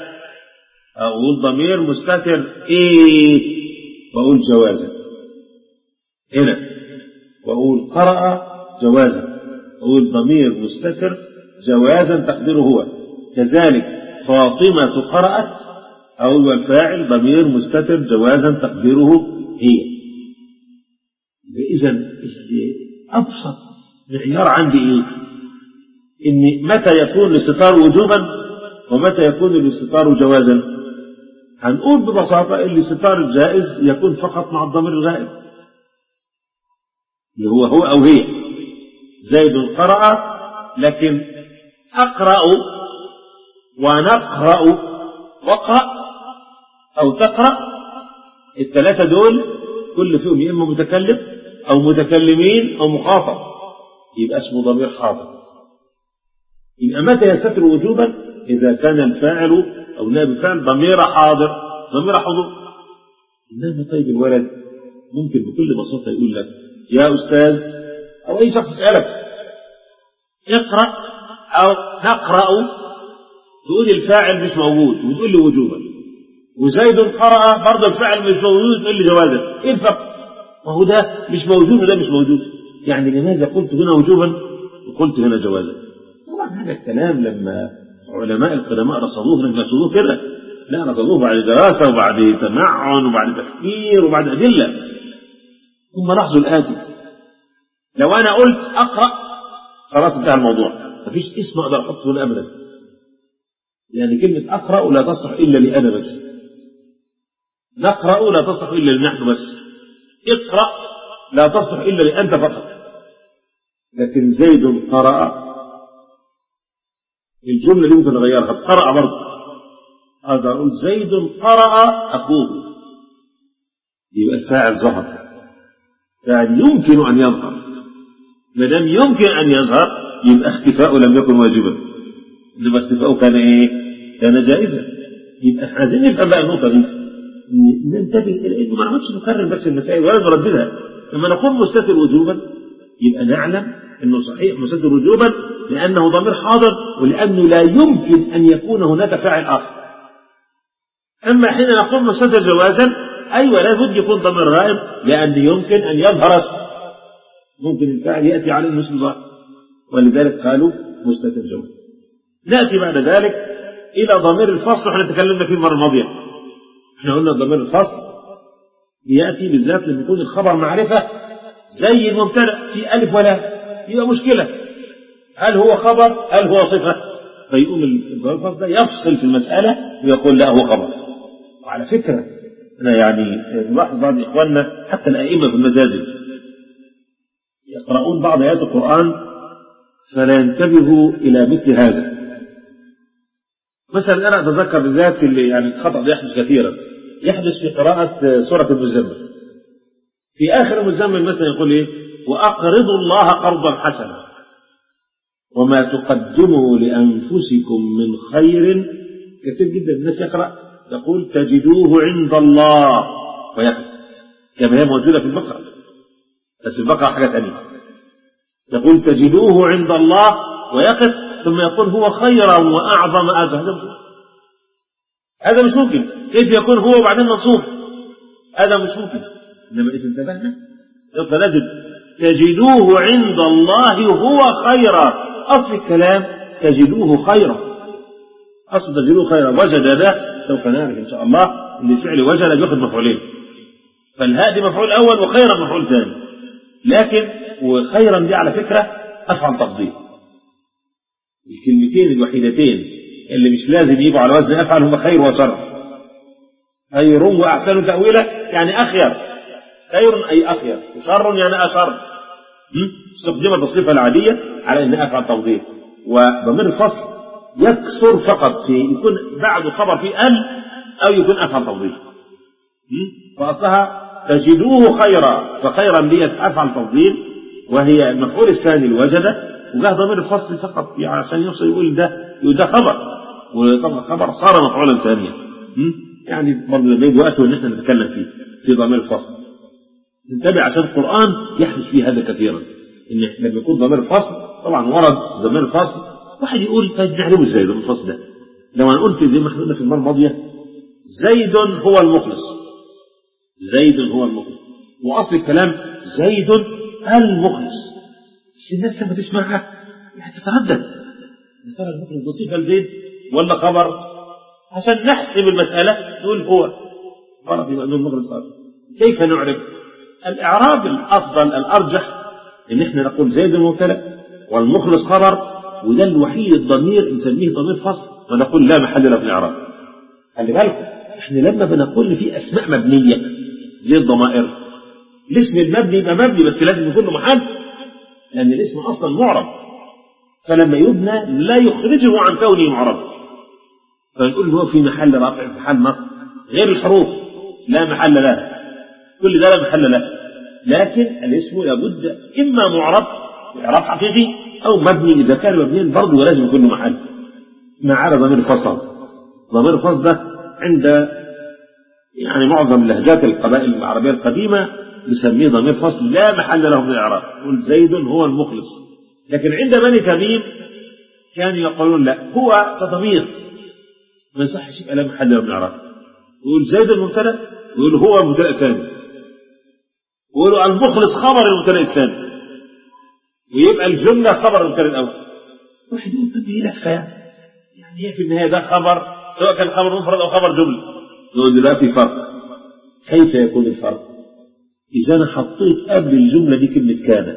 [SPEAKER 1] أقول ضمير مستتر إيه بقول جوازا هنا وأقول قرأ جوازا أقول ضمير مستتر جوازا تقديره هو كذلك فاطمة قرأت أقول والفاعل ضمير مستتر جوازا تقديره هي إذا أبسط معيار عندي إيه؟ إن متى يكون الاستتار وجوبا ومتى يكون الاستتار جوازا هنقول ببساطة ان الاستتار الجائز يكون فقط مع الضمير الغائب اللي هو هو أو هي زيد قرأ لكن أقرأ ونقرأ واقرأ أو تقرأ الثلاثة دول كل فيهم يا إما متكلم أو متكلمين أو مخاطب يبقى اسمه ضمير حاضر يبقى متى يستتر وجوبا إذا كان الفاعل أو نائب الفاعل ضمير حاضر ضمير حضور إنما طيب الولد ممكن بكل بساطة يقول لك يا أستاذ أو أي شخص يسألك اقرأ أو نقرأ تقول الفاعل مش موجود وتقول لي وجوبا وزيد قرأ برضه الفاعل مش موجود تقول لي جوازا إيه الفرق؟ ما هو ده مش موجود وده مش موجود يعني لماذا قلت هنا وجوبا وقلت هنا جوازا طبعا هذا الكلام لما علماء القدماء رصدوه لم يرصدوه كده لا رصدوه بعد دراسة وبعد تمعن وبعد تفكير وبعد أدلة ثم لاحظوا الآتي لو أنا قلت أقرأ خلاص انتهى الموضوع مفيش اسم أقدر أحطه هنا أبدا يعني كلمة أقرأ لا تصلح إلا لأنا بس نقرأ لا تصلح إلا لنحن بس اقرأ لا تصلح إلا لأنت فقط لكن زيد قرأ الجملة دي ممكن نغيرها قرأ برضه هذا أقول زيد قرأ أخوه يبقى الفاعل ظهر فاعل يمكن أن يظهر ما دام يمكن أن يظهر يبقى اختفاؤه لم يكن واجبا إنما اختفاؤه كان إيه؟ كان جائزا يبقى احنا عايزين نفهم بقى النقطة دي ننتبه إلى إنه ما نقعدش نكرر بس المسائل ولا نرددها لما نقول مستتر وجوبا يبقى نعلم انه صحيح مستتر وجوبا لانه ضمير حاضر ولانه لا يمكن ان يكون هناك فاعل اخر اما حين نقول مستتر جوازا ايوه لابد يكون ضمير غائب لان يمكن ان يظهر اسم ممكن الفاعل ياتي على انه اسم ظاهر ولذلك قالوا مستتر جواز ناتي بعد ذلك الى ضمير الفصل احنا تكلمنا فيه المره الماضيه احنا قلنا ضمير الفصل ياتي بالذات لما يكون الخبر معرفه زي المبتدا في الف ولا يبقى مشكله هل هو خبر هل هو صفه فيقوم الضمير الفصل ده يفصل في المساله ويقول لا هو خبر وعلى فكره انا يعني نلاحظ بعض اخواننا حتى الائمه في المساجد يقرؤون بعض ايات القران فلا ينتبهوا الى مثل هذا مثلا انا اتذكر بالذات اللي يعني الخطا ده يحدث كثيرا يحدث في قراءة سورة المزمل في آخر المزمل مثلا يقول إيه وأقرضوا الله قرضا حسنا وما تقدموا لأنفسكم من خير كثير جدا الناس يقرأ يقول تجدوه عند الله ويقف كما هي موجودة في البقرة بس البقرة حاجة ثانية يقول تجدوه عند الله ويقف ثم يقول هو خيرا وأعظم أجر هذا مش هذا مش ممكن كيف يكون هو وبعدين منصوب هذا مش ممكن إنما إذا انتبهنا سوف نجد تجدوه عند الله هو خيرا أصل الكلام تجدوه خيرا أصل تجدوه خيرا وجد ده سوف نعرف إن شاء الله إن الفعل وجد بياخد مفعولين فالهاء دي مفعول أول وخيرا مفعول ثاني لكن وخيرا دي على فكرة أفعل تفضيل الكلمتين الوحيدتين اللي مش لازم يجوا على وزن أفعل هم خير وشر خير وأحسن تأويلا يعني أخير خير أي أخير وشر يعني أشر استخدمت الصفة العادية على أن أفعل تفضيل وضمير الفصل يكسر فقط في يكون بعد خبر في أل أو يكون أفعل تفضيل فأصلها تجدوه خيرا فخيرا ديت أفعل تفضيل وهي المفعول الثاني الوجد وجاء ضمير الفصل فقط يعني عشان يوصل يقول ده يقول ده خبر وطبعا خبر صار مفعولا ثانيا يعني برضه لما يجي وقته ان احنا نتكلم فيه في ضمير الفصل انتبه عشان القران يحدث فيه هذا كثيرا ان لما يكون ضمير الفصل طبعا ورد ضمير الفصل واحد يقول طيب نعرفه ازاي ضمير الفصل ده لو انا قلت زي ما احنا قلنا في المره الماضيه زيد هو المخلص زيد هو المخلص واصل الكلام زيد المخلص بس الناس لما تسمعها يعني تتردد يا ترى المخلص ده صفة لزيد ولا خبر عشان نحسب المسألة نقول هو فرض يبقى نقول المخلص صار كيف نعرف الإعراب الأفضل الأرجح إن إحنا نقول زيد المبتدأ والمخلص خبر وده الوحيد الضمير نسميه ضمير فصل ونقول لا محل له في الإعراب خلي بالكم إحنا لما بنقول إن في أسماء مبنية زي الضمائر الاسم المبني يبقى مبني بس لازم يكون له محل لأن الاسم أصلا معرب فلما يبنى لا يخرجه عن كونه معرب فنقول هو في محل رفع في محل نصب غير الحروف لا محل لها كل ده لا محل له لكن الاسم لابد إما معرب إعراب حقيقي أو مبني إذا كان مبنيا برضه لازم يكون له محل ما عدا ضمير الفصل ضمير الفصل ده عند يعني معظم لهجات القبائل العربية القديمة نسميه ضمير فصل لا محل له من الإعراب يقول زيد هو المخلص لكن عند بني تميم كانوا يقولون لا هو كضمير ما يصحش يبقى لا محل له من الإعراب يقول زيد المبتدأ يقول هو المبتدأ الثاني يقولوا المخلص خبر المبتدأ الثاني ويبقى الجملة خبر المبتدأ الأول واحد يقول طب هي لفة يعني هي في النهاية ده خبر سواء كان خبر مفرد أو خبر جملة نقول لا في فرق كيف يكون الفرق؟ إذا أنا حطيت قبل الجملة دي كلمة كان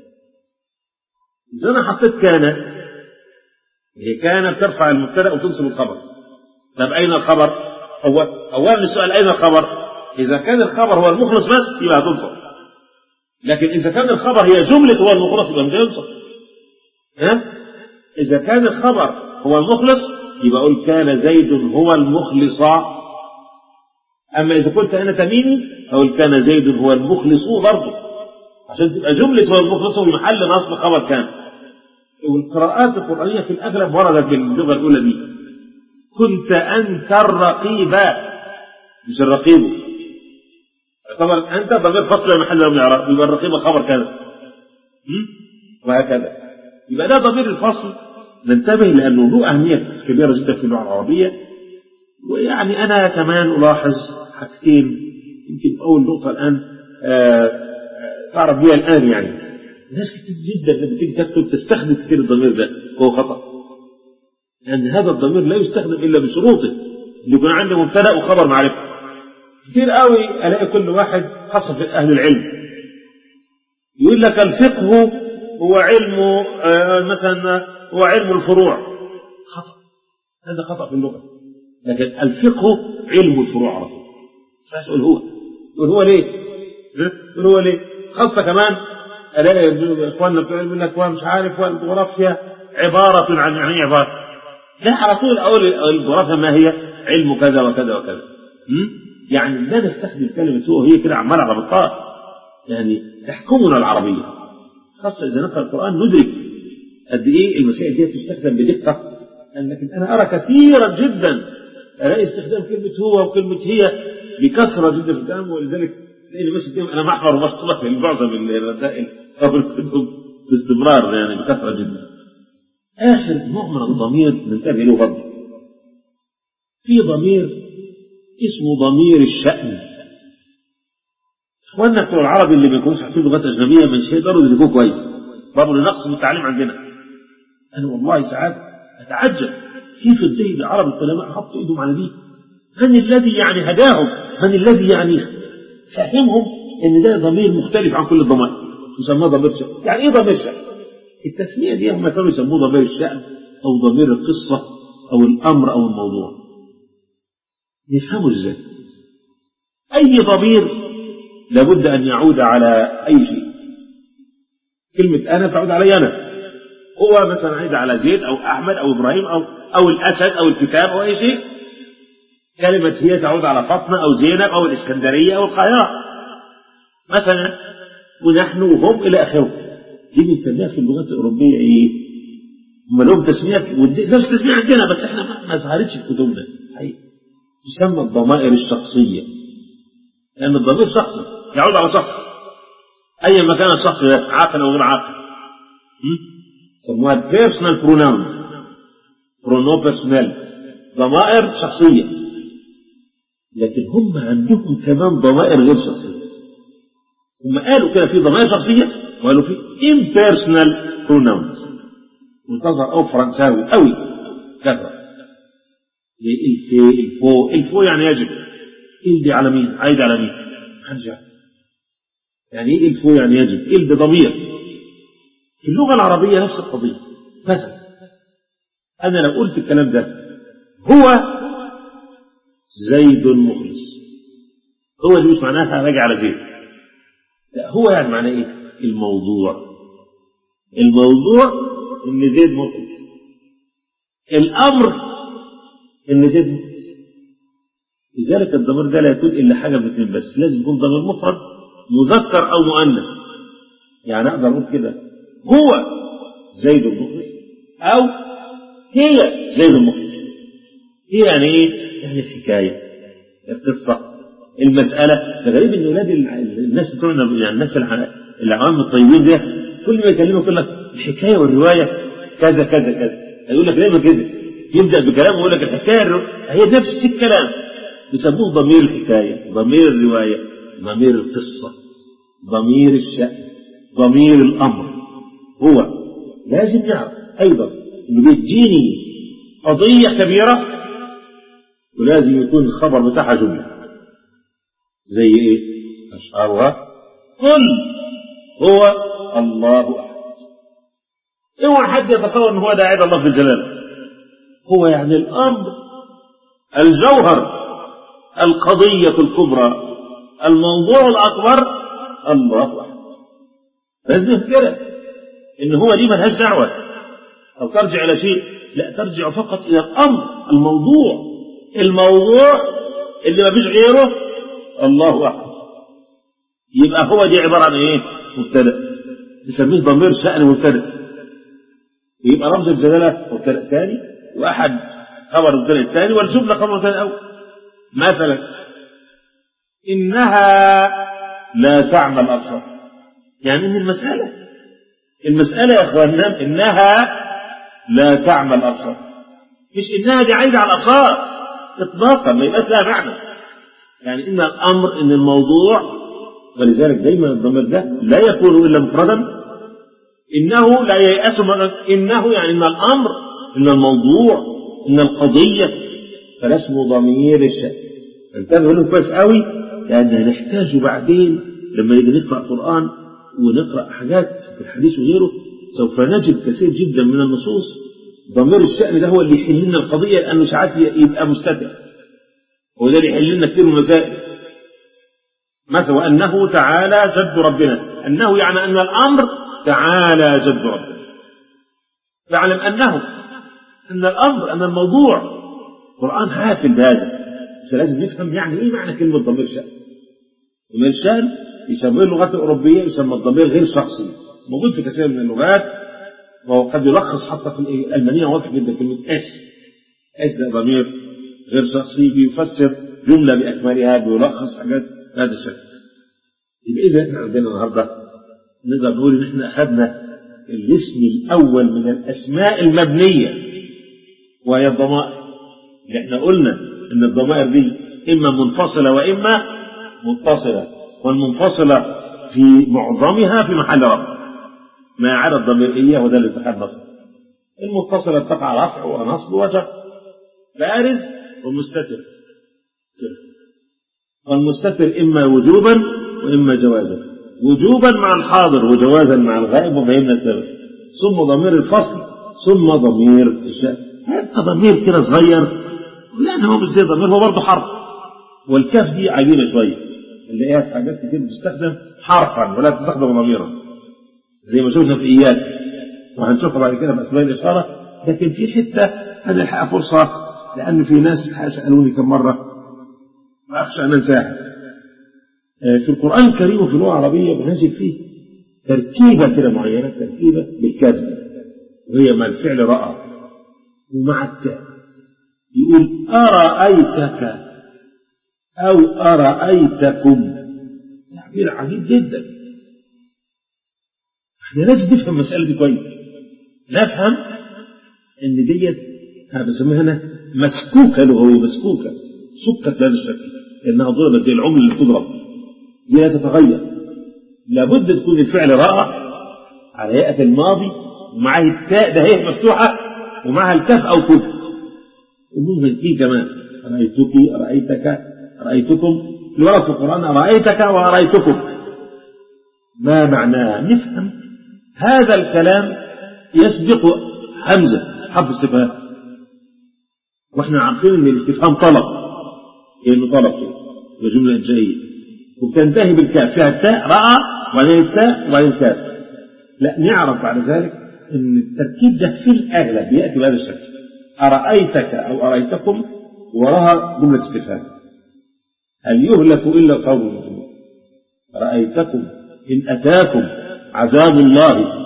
[SPEAKER 1] إذا أنا حطيت كان هي كان بترفع المبتدأ وتنصب الخبر طب أين الخبر؟ أول أولا السؤال أين الخبر؟ إذا كان الخبر هو المخلص بس يبقى هتنصب لكن إذا كان الخبر هي جملة هو المخلص يبقى مش هينصب ها؟ إذا كان الخبر هو المخلص يبقى أقول كان زيد هو المخلص أما إذا قلت أنا تميمي أقول كان زيد هو المخلص برضه عشان تبقى جملة هو المخلص في محل نصب خبر كان والقراءات القرآنية في الأغلب وردت باللغة الأولى دي كنت أنت الرقيب مش الرقيب طبعا أنت ضمير فصل محل من الإعراب يبقى الرقيب خبر كان وهكذا يبقى ده ضمير الفصل ننتبه لأنه له أهمية كبيرة جدا في اللغة العربية ويعني أنا كمان ألاحظ حاجتين يمكن أول نقطة الآن تعرف بيها الآن يعني ناس كتير جدا لما تيجي تكتب تستخدم كتير الضمير ده هو خطأ لأن يعني هذا الضمير لا يستخدم إلا بشروطه اللي يكون عنده مبتدأ وخبر معرفة كتير قوي ألاقي كل واحد خاصة في أهل العلم يقول لك الفقه هو علم مثلا هو علم الفروع خطأ هذا خطأ في اللغة لكن الفقه علم الفروع على طول مش تقول هو تقول هو ليه؟ تقول هو ليه؟ خاصة كمان الاقي اخواننا بتوع يقول لك مش عارف والجغرافيا عبارة عن يعني عبارة لا على طول اقول الجغرافيا ما هي علم كذا وكذا وكذا يعني لا نستخدم كلمة هو هي كده عمالة على بطال يعني تحكمنا العربية خاصة إذا نقرأ القرآن ندرك قد إيه المسائل دي تستخدم بدقة لكن أنا أرى كثيرا جدا ألاقي استخدام كلمة هو وكلمة هي بكثرة جدا في الكلام ولذلك تلاقيني بس أنا محور ومصطلح من معظم الرسائل أو الكتب باستمرار يعني بكثرة جدا. آخر نوع من الضمير ننتبه له برضه. في ضمير اسمه ضمير الشأن. إخواننا بتوع العربي اللي ما يكونوش عارفين لغات أجنبية مش هيقدروا يدركوه كويس. برضه لنقص من التعليم عندنا. أنا والله ساعات أتعجب كيف ازاي العرب العلماء حطوا ايدهم على دي من الذي يعني هداهم من الذي يعني فهمهم ان ده ضمير مختلف عن كل الضمائر يسموه ضمير شأن يعني ايه ضمير شأن التسمية دي هم كانوا يسموه ضمير الشأن او ضمير القصة او الامر او الموضوع يفهموا ازاي اي ضمير لابد ان يعود على اي شيء كلمة انا تعود علي انا هو مثلا عيد على زيد او احمد او ابراهيم او او الاسد او الكتاب او اي شيء كلمة هي تعود على فاطمة او زينب او الاسكندرية او القاهرة مثلا ونحن وهم الى اخره دي بنسميها في اللغات الاوروبية ايه؟ هم لهم تسمية نفس تسمية عندنا بس احنا ما ظهرتش في كتبنا حقيقة تسمى الضمائر الشخصية لأن الضمير شخصي يعود على شخص أيا ما كان الشخص ده عاقل أو غير عاقل يسموها بيرسونال بروناونز برونو بيرسونال ضمائر شخصية لكن هم عندهم كمان ضمائر غير شخصية هم قالوا كده في ضمائر شخصية وقالوا في impersonal pronouns وتظهر أو فرنساوي قوي كثرة زي الفي الفو الفو يعني يجب ال دي على مين عايد على مين محدش يعرف يعني ايه الفو يعني يجب ال بضمير في اللغة العربية نفس القضية مثلا أنا لو قلت الكلام ده هو زيد مخلص هو دي مش معناها راجع على زيد لا هو يعني معناه ايه الموضوع الموضوع ان زيد مخلص الامر ان زيد مخلص لذلك الضمير ده لا يكون الا حاجه من اثنين بس لازم يكون ضمير مفرد مذكر او مؤنث يعني اقدر اقول كده هو زيد المخلص او هي زيد المخلص هي يعني ايه يعني الحكايه القصه المساله ده غريب ان اولاد الناس بتوعنا يعني الناس العوام الطيبين ده كل ما يكلموا يقول لك الحكايه والروايه كذا كذا كذا يقول لك دايما كده يبدا بكلام ويقول لك الحكايه هي نفس الكلام بيسموه ضمير الحكايه ضمير الروايه ضمير القصه ضمير الشأن ضمير الامر هو لازم يعرف ايضا انه بيديني قضيه كبيره ولازم يكون الخبر بتاعها جمله زي ايه اشهرها قل هو الله احد اوعى حد يتصور ان هو ده عيد الله في الجلال هو يعني الامر الجوهر القضيه الكبرى الموضوع الاكبر الله احد لازم كده ان هو دي ملهاش دعوه او ترجع الى شيء لا ترجع فقط الى الامر الموضوع الموضوع اللي ما فيش غيره الله احد يبقى هو دي عباره عن ايه مبتدا نسميه ضمير شأن مبتدا يبقى رمز الجلاله مبتدا ثاني واحد خبر المبتدا الثاني والجمله خبر المبتدا الاول مثلا انها لا تعمى الابصار يعني ان المساله المساله يا اخواننا انها لا تعمى الابصار مش انها دي عايده على الابصار اطلاقا ما يبقاش لها معنى يعني ان الامر ان الموضوع ولذلك دايما الضمير ده لا يكون الا مفردا انه لا ييأس انه يعني ان الامر ان الموضوع ان القضيه فلا اسمه ضمير الشأن انتبهوا لهم كويس قوي لان هنحتاج بعدين لما نيجي نقرا قران ونقرا حاجات في الحديث وغيره سوف نجد كثير جدا من النصوص ضمير الشأن ده هو اللي يحل لنا القضيه لانه ساعات يبقى مستتر وده اللي يحل لنا كثير من المسائل مثل وأنه تعالى جد ربنا أنه يعني أن الأمر تعالى جد ربنا فاعلم أنه أن الأمر أن الموضوع القرآن حافل بهذا بس لازم نفهم يعني إيه معنى كلمة ضمير شأن ضمير شأن يسموه اللغات الأوروبية يسمى الضمير غير شخصي موجود في كثير من اللغات وهو قد يلخص حتى في الألمانية واضح جدا كلمة اس اس ده ضمير غير شخصي بيفسر جملة بأكملها بيلخص حاجات بهذا الشكل يبقى إذا احنا عندنا النهاردة نقدر نقول إن احنا أخذنا الاسم الأول من الأسماء المبنية وهي الضمائر اللي احنا قلنا إن الضمائر دي إما منفصلة وإما متصلة والمنفصلة في معظمها في محل رفع ما عدا الضميرية وده اللي اتحاد نصب المتصلة تقع رفع ونصب وجر بارز ومستتر والمستتر إما وجوبا وإما جوازا وجوبا مع الحاضر وجوازا مع الغائب وفهمنا السبب ثم ضمير الفصل ثم ضمير الشأن هيبقى ضمير كده صغير يعني هو مش زي ضمير هو برضه حرف والكاف دي عجيبة شوية اللي هي في حاجات كتير بتستخدم حرفا ولا تستخدم ضميرا زي ما شفنا في إياك وهنشوفها بعد كده في أسماء الإشارة لكن في حتة أنا الحقيقة فرصة لأن في ناس سألوني كم مرة وأخشى أن أنساها في القرآن الكريم وفي اللغة العربية بنجد فيه تركيبة كده معينة تركيبة بالكاف وهي مع الفعل رأى ومع التاء يقول أرأيتك أو أرأيتكم تعبير عجيب جدا احنا لازم نفهم المسألة دي كويس نفهم ان ديت انا بسميها انا مسكوكة لغوية مسكوكة سكت بهذا الشكل لانها ضربت زي العملة اللي بتضرب دي لا تتغير لابد تكون الفعل رأى على هيئة الماضي ومعاه التاء ده هي مفتوحة ومعها الكاف أو كف وممكن في كمان رأيتك رأيتك رأيتكم الورد في القرآن رأيتك ورأيتكم ما معناه نفهم هذا الكلام يسبق همزة حرف استفهام واحنا عارفين ان الاستفهام طلب كأنه طلب كده جملة إنشائية وبتنتهي بالكاف فيها التاء رأى وبعدين التاء وبعدين الكاف لا نعرف بعد ذلك ان التركيب ده في الاغلب ياتي بهذا الشكل ارايتك او ارايتكم وراها جمله استفهام هل يهلك الا القوم المجرمون رايتكم ان اتاكم عذاب الله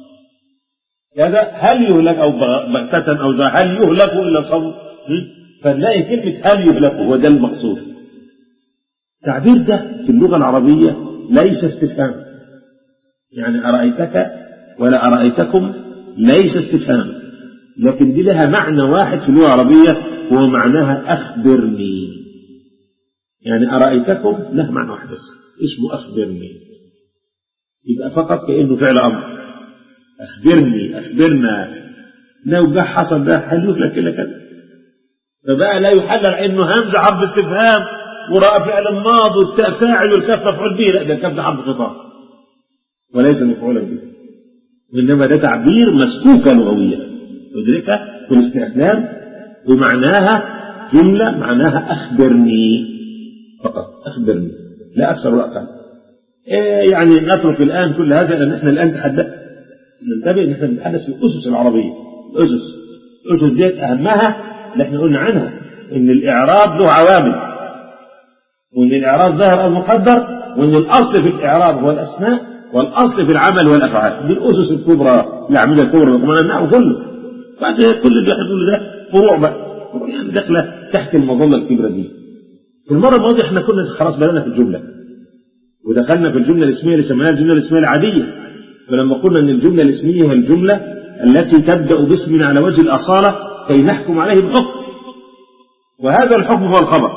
[SPEAKER 1] كذا هل يهلك او بغتة او ذا هل يهلك الا القوم فنلاقي كلمه هل يهلك هو ده المقصود التعبير ده في اللغه العربيه ليس استفهام يعني أرأيتك ولا أرأيتكم ليس استفهام لكن دي لها معنى واحد في اللغة العربية هو معناها أخبرني يعني أرأيتكم له معنى واحد بس اسمه أخبرني يبقى فقط كأنه فعل أمر أخبرني أخبرنا لو جه حصل ده هل يهلك إلا كذا فبقى لا يحلل إنه همزة حرف استفهام وراء فعل الماضي والتاء فاعل والكاف مفعول به لا ده الكاف ده حرف خطاب وليس مفعولا به وإنما ده تعبير مسكوكة لغوية تدركها بالاستخدام ومعناها جملة معناها أخبرني فقط أخبرني لا أكثر ولا أقل إيه يعني نترك الآن كل هذا لأن إحنا الآن تحدث ننتبه إن إحنا بنتحدث في الأسس العربية الأسس الأسس ديت أهمها اللي إحنا قلنا عنها إن الإعراب له عوامل وإن الإعراب ظاهر أو مقدر وإن الأصل في الإعراب هو الأسماء والأصل في العمل والأفعال دي الأسس الكبرى الأعمدة الكبرى رقم النحو كله بعد كل اللي احنا بنقوله ده فروع بقى فروع يعني داخلة تحت المظلة الكبرى دي في المرة الماضية احنا كنا خلاص بدأنا في الجملة ودخلنا في الجملة الاسمية اللي سميناها الجملة الاسمية العادية فلما قلنا ان الجملة الاسمية هي الجملة التي تبدأ باسم على وجه الأصالة كي نحكم عليه بحكم وهذا الحكم هو الخبر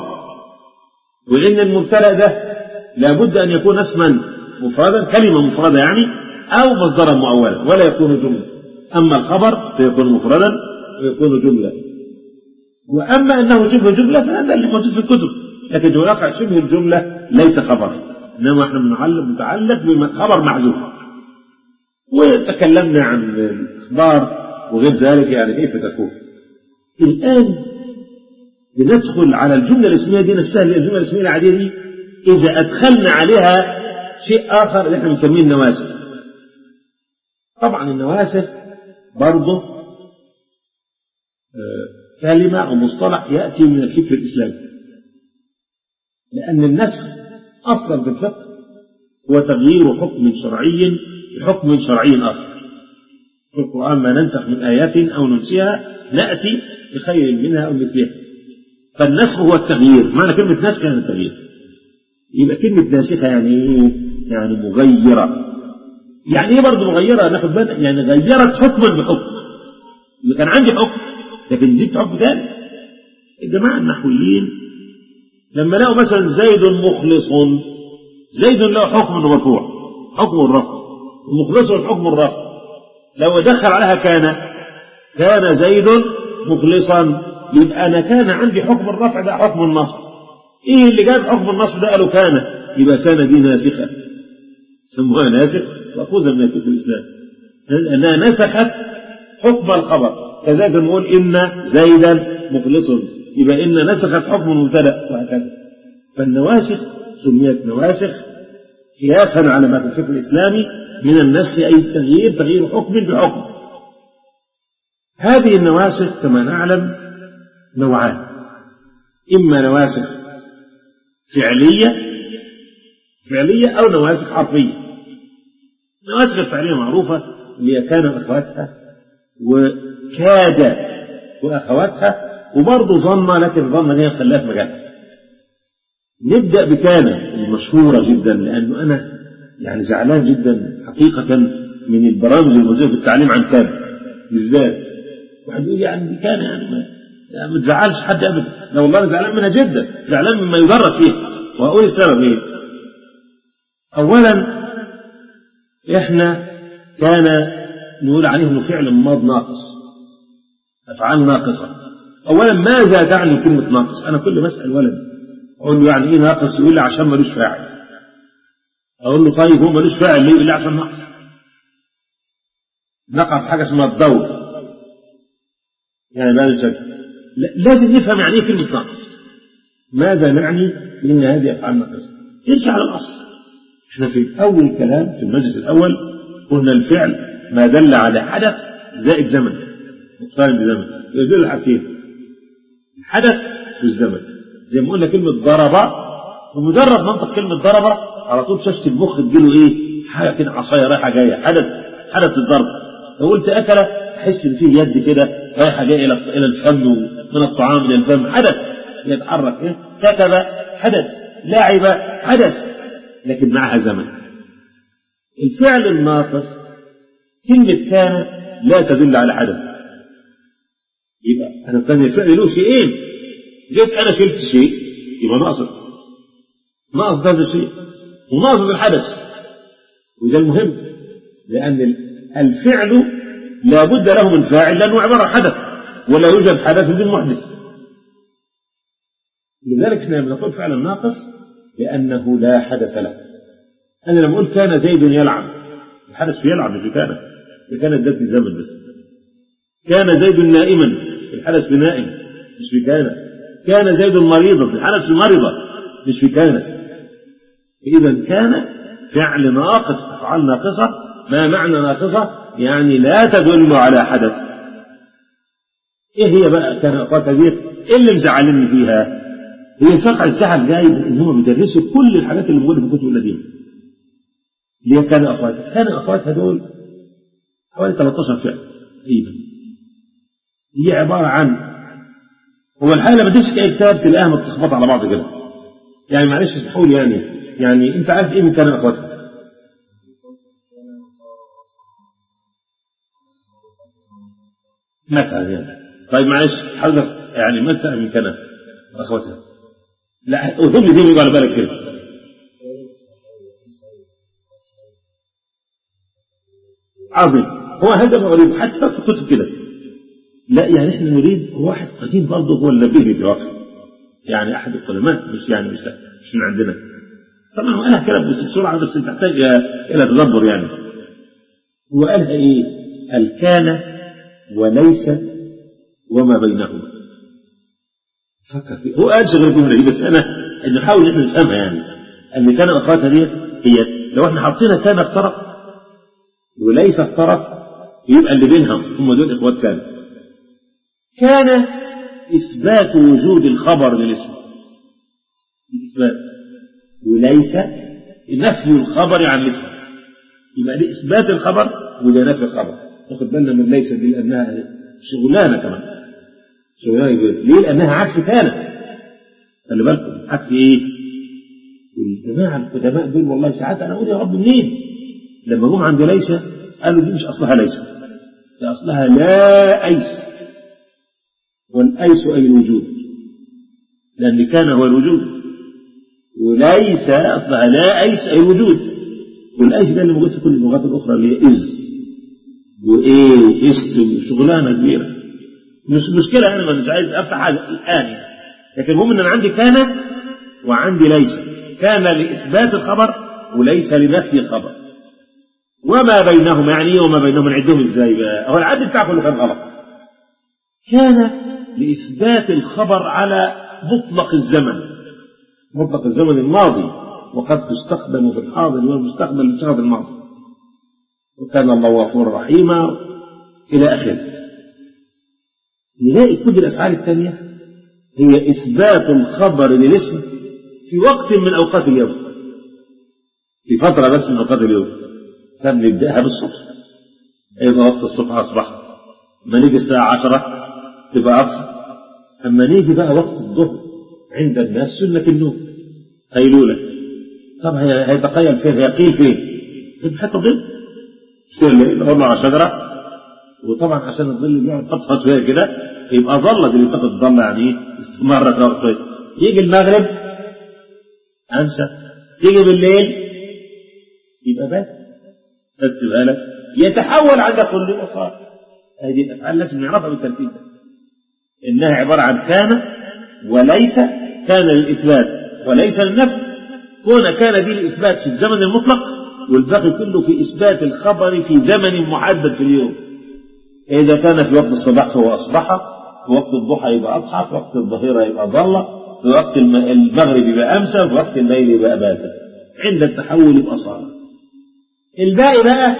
[SPEAKER 1] وإن المبتدأ ده لابد أن يكون اسما مفردا كلمة مفردة يعني أو مصدرا مؤولا ولا يكون جملة أما الخبر فيكون مفردا ويكون جملة وأما أنه شبه جملة فهذا اللي موجود في الكتب لكن في الواقع شبه الجملة ليس خبرا إنما احنا بنعلق متعلق بخبر محذوف وتكلمنا عن الإخبار وغير ذلك يعني كيف تكون الآن بندخل على الجملة الاسمية دي نفسها اللي الجملة الاسمية العادية دي إذا أدخلنا عليها شيء آخر اللي احنا بنسميه النواسخ طبعا النواسخ برضه كلمة أو مصطلح يأتي من الفكر الإسلامي لأن النسخ أصلا في الفقه هو تغيير حكم شرعي بحكم شرعي آخر في القرآن ما ننسخ من آيات أو ننسيها نأتي بخير منها أو مثلها فالنسخ هو التغيير معنى كلمة نسخ يعني التغيير يبقى كلمة ناسخة يعني ايه؟ يعني مغيرة يعني ايه برضه مغيرة ناخد بالنا يعني غيرت حكما بحكم اللي كان عندي حكم لكن جبت حكم ثاني الجماعة النحويين لما لقوا مثلا زيد مخلص زيد له حكم الركوع حكم الرفع ومخلص حكم الرفع لو دخل عليها كان كان زيد مخلصا يبقى انا كان عندي حكم الرفع ده حكم النصب ايه اللي جاب حكم النصب ده قالوا كان يبقى كان دي ناسخة سموها ناسخ مأخوذة من الكتب الإسلام أنها نسخت حكم الخبر كذلك نقول إن زيدا مخلص يبقى إن نسخت حكم المبتدأ وهكذا فالنواسخ سميت نواسخ قياسا على ما في الفكر الإسلامي من النسخ أي التغيير تغيير حكم بحكم هذه النواسخ كما نعلم نوعان إما نواسخ فعلية فعلية أو نواسخ حرفية النواسخ الفعلية معروفة اللي هي كان أخواتها وكاد وأخواتها وبرضه ظن لكن ظن هي خلاها في مجالها نبدأ بكان المشهورة جدا لأنه أنا يعني زعلان جدا حقيقة من البرامج الموجودة في التعليم عن كان بالذات واحد يقول يعني كان يعني ما يعني ما تزعلش حد ابدا لا والله انا زعلان منها جدا زعلان مما يدرس فيها وهقول السبب ايه اولا إحنا كان نقول عليه إنه فعل ماض ناقص أفعال ناقصة أولا ماذا تعني كلمة ناقص أنا كل ما أسأل ولد أقول له يعني إيه ناقص يقول لي عشان ملوش فاعل أقول له طيب هو ملوش فاعل ليه يقول لي عشان ناقص نقع في حاجة اسمها الدور يعني بهذا الشكل لازم نفهم يعني ايه كلمة ناقص ماذا نعني بأن هذه أفعال ناقصة ارجع على الأصل احنا في أول كلام في المجلس الأول قلنا الفعل ما دل على حدث زائد زمن مقترن بزمن يدل حاجتين الحدث والزمن زي ما قلنا كلمة ضرب بمجرد منطق كلمة ضرب على طول شاشة المخ تجيله ايه حاجة كده عصاية رايحة جاية حدث حدث الضرب لو قلت أكل أحس إن فيه يد كده رايحة جاية إلى إلى الفم من الطعام إلى الفم حدث يتحرك إيه؟ كتب حدث لعب حدث لكن معها زمن الفعل الناقص كلمة كان لا تدل على حدث يبقى أنا كان الفعل له شيئين جيت أنا شلت شيء يبقى ناقص ناقص هذا الشيء وناقص الحدث وده المهم لأن الفعل لا بد له من فاعل لأنه عبارة عن حدث ولا يوجد حدث بدون محدث لذلك احنا لما نقول فعل ناقص لأنه لا حدث له أنا لما أقول كان زيد يلعب الحدث في يلعب مش كان كان ادتني زمن بس كان زيد نائما الحدث في نائم مش في كان كان زيد مريضا الحدث في مرضى مش في كان إذا كان فعل ناقص أفعال ناقصة ما معنى ناقصة يعني لا تدل على حدث ايه هي بقى كان اخوات هذه ايه اللي مزعلني فيها هي الفقع الساعة جايب ان هم بيدرسوا كل الحاجات اللي موجوده في كتب القديمه اللي هي كان اخواتها كان اخواتها دول حوالي 13 فعل تقريبا هي عباره عن هو الحقيقه لما تمسك اي كتاب تلاقيها متلخبطه على بعض كده يعني معلش اسمحوا لي يعني يعني انت عارف ايه من كان اخواتها مثلا يعني طيب معلش حضرتك يعني مثلا من كان اخواتها لا وهم دي اللي على بالك كده عظيم هو هذا غريب حتى في كتب كده لا يعني احنا نريد واحد قديم برضه هو اللي به بيوافق يعني احد العلماء مش يعني مش مش من عندنا طبعا هو قالها كلام بس بسرعه بس تحتاج الى تدبر يعني هو قالها ايه؟ الكان وليس وما بينهما فكر فيه هو قال شغل الجمله دي بس انا نحاول ان احنا نفهمها يعني ان كان اخواتها دي هي لو احنا حاطينها كان افترق وليس افترق يبقى اللي بينهم هم دول اخوات كان كان اثبات وجود الخبر للاسم اثبات وليس نفي الخبر عن الاسم يبقى دي اثبات الخبر وده نفي الخبر ناخد بالنا من ليس دي لانها شغلانه كمان شغلانه ليه؟ لانها عكس كان خلي بالكم عكس ايه؟ والجماعه القدماء دول والله ساعات انا اقول يا رب منين؟ لما جم عند ليس قالوا دي مش اصلها ليس دي اصلها لا ايس والايس اي الوجود لان كان هو الوجود وليس اصلها لا ايس اي الوجود والايس ده اللي موجود في كل اللغات الاخرى اللي هي از وايه واست وشغلانه كبيره مش مشكله انا مش عايز افتح هذا الان لكن المهم ان انا عندي كان وعندي ليس كان لاثبات الخبر وليس لنفي الخبر وما بينهما يعني وما بينهما نعدهم ازاي بقى هو العد بتاعه كله كان غلط كان لاثبات الخبر على مطلق الزمن مطلق الزمن الماضي وقد تستخدم في الحاضر والمستقبل بصيغه الماضي وكان الله غفورا رحيما إلى آخره نلاقي كل الأفعال الثانية هي إثبات الخبر للاسم في وقت من أوقات اليوم في فترة بس من أوقات اليوم كان نبدأها بالصبح أيضا وقت الصبح أصبح أما نيجي الساعة عشرة تبقى أقصى أما نيجي بقى وقت الظهر عند الناس سنة النوم قيلولة طب هيتقيل فين هيقيل فين؟ في حتة ظل في الليل نقول على شجرة وطبعا عشان الظل بيقعد فضفض شوية كده يبقى ظلت اللي تاخد ظل يعني استمرت وقت شوية يجي المغرب أنسى يجي بالليل يبقى بات اكتبها لك يتحول عند كل وصال هذه الافعال لازم نعرفها بالترتيب ده انها عباره عن كان وليس كان للاثبات وليس للنفي كون كان دي الاثبات في الزمن المطلق والباقي كله في اثبات الخبر في زمن محدد في اليوم اذا كان في وقت الصباح فهو اصبح في وقت الضحى يبقى اضحى في وقت الظهيره يبقى ضل في وقت المغرب يبقى امسى في وقت الليل يبقى بات عند التحول يبقى صار الباقي بقى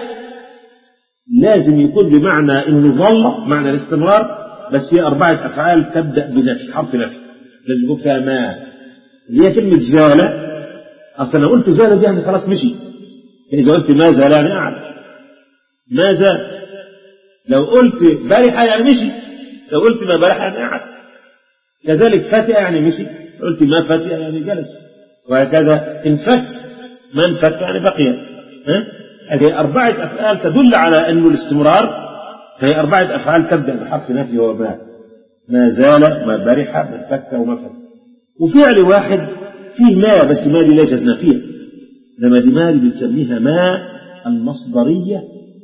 [SPEAKER 1] لازم يكون بمعنى انه ظل معنى الاستمرار بس هي أربعة أفعال تبدأ بنفي حرف نفي لازم يكون فيها ما اللي هي كلمة زالة أصلا لو قلت زالة دي يعني خلاص مشي إذا قلت ما زال يعني قعد ما زال لو قلت برح يعني مشي لو قلت ما برح يعني قعد كذلك فتئ يعني مشي قلت ما فتئ يعني جلس وهكذا انفك ما انفك يعني بقي ها هذه أربعة أفعال تدل على أنه الاستمرار فهي أربعة أفعال تبدأ بحرف نفي وما ما زال ما برح ما فك وما فك وفعل واحد فيه ما بس ما دي ليست نافية لما دي ما دي بنسميها ما المصدرية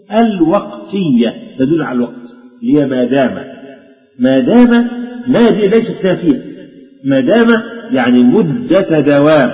[SPEAKER 1] الوقتية تدل على الوقت اللي هي ما دام ما دام ما دي ليست نافية ما دام يعني مدة دوام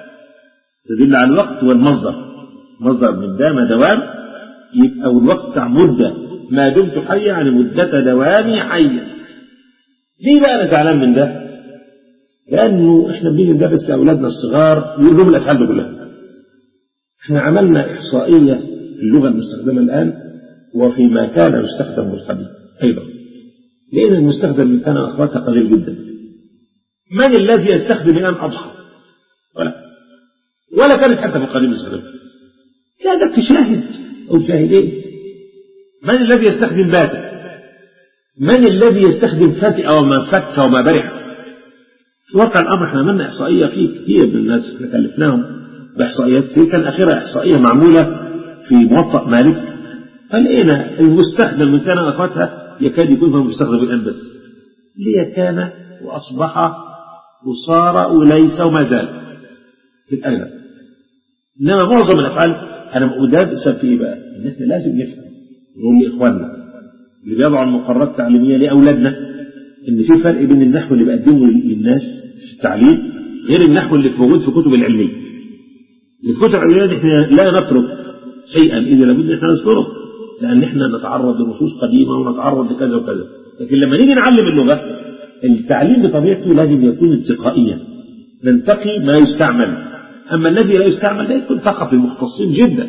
[SPEAKER 1] تدل على الوقت والمصدر مصدر من دام دوام يبقى الوقت بتاع مدة ما دمت حيا يعني مدة دوامي حيا ليه بقى أنا زعلان من ده؟ لأنه إحنا بنيجي ندرس لأولادنا الصغار يقول لهم الأفعال دي كلها. إحنا عملنا إحصائية اللغة المستخدمة الآن وفيما كان يستخدم بالقديم أيضا. لأن المستخدم من كان أخواتها قليل جدا. من الذي يستخدم الآن أضحى؟ ولا ولا كانت حتى في القديم يستخدم. لا ده شاهد أو شاهدين. من الذي يستخدم باتا من الذي يستخدم فتئ وما فك وما برح في واقع الأمر احنا عملنا إحصائية فيه كثير من الناس احنا كلفناهم بإحصائيات كثير كان آخرها إحصائية معمولة في موطأ مالك فلقينا المستخدم من كان أخواتها يكاد يكون هو مستخدم الآن بس ليه كان وأصبح وصار وليس وما زال في الأغلب إنما معظم الأفعال أنا أداب السبب في إيه بقى؟ إن إحنا لازم نفهم نقول لإخواننا اللي بيضعوا المقررات التعليمية لأولادنا إن في فرق بين النحو اللي بقدمه للناس في التعليم غير النحو اللي موجود في الكتب العلمية. اللي في الكتب العلمية احنا لا نترك شيئا إذا لابد إن احنا نذكره لأن احنا نتعرض لنصوص قديمة ونتعرض لكذا وكذا. لكن لما نيجي نعلم اللغة التعليم بطبيعته لازم يكون انتقائيا. ننتقي ما يستعمل. أما الذي لا يستعمل ده يكون فقط للمختصين جدا.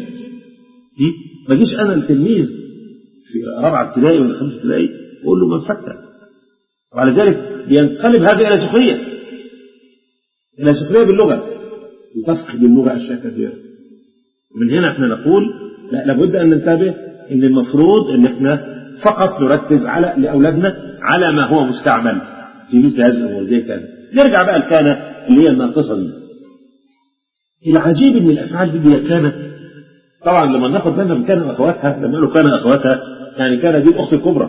[SPEAKER 1] ما جيش أنا التلميذ في رابعة ابتدائي ولا خمسة ابتدائي أقول له من فكر وعلى ذلك بينقلب هذا إلى سخرية إلى سخرية باللغة وتفقد اللغة أشياء كثيرة ومن هنا احنا نقول لا لابد أن ننتبه أن المفروض أن احنا فقط نركز على لأولادنا على ما هو مستعمل في مثل هذه الأمور زي كان نرجع بقى الكان اللي هي الناقصة دي العجيب أن الأفعال دي هي كانت طبعا لما ناخد بالنا من كان أخواتها لما قالوا كان أخواتها يعني كان دي الأخت الكبرى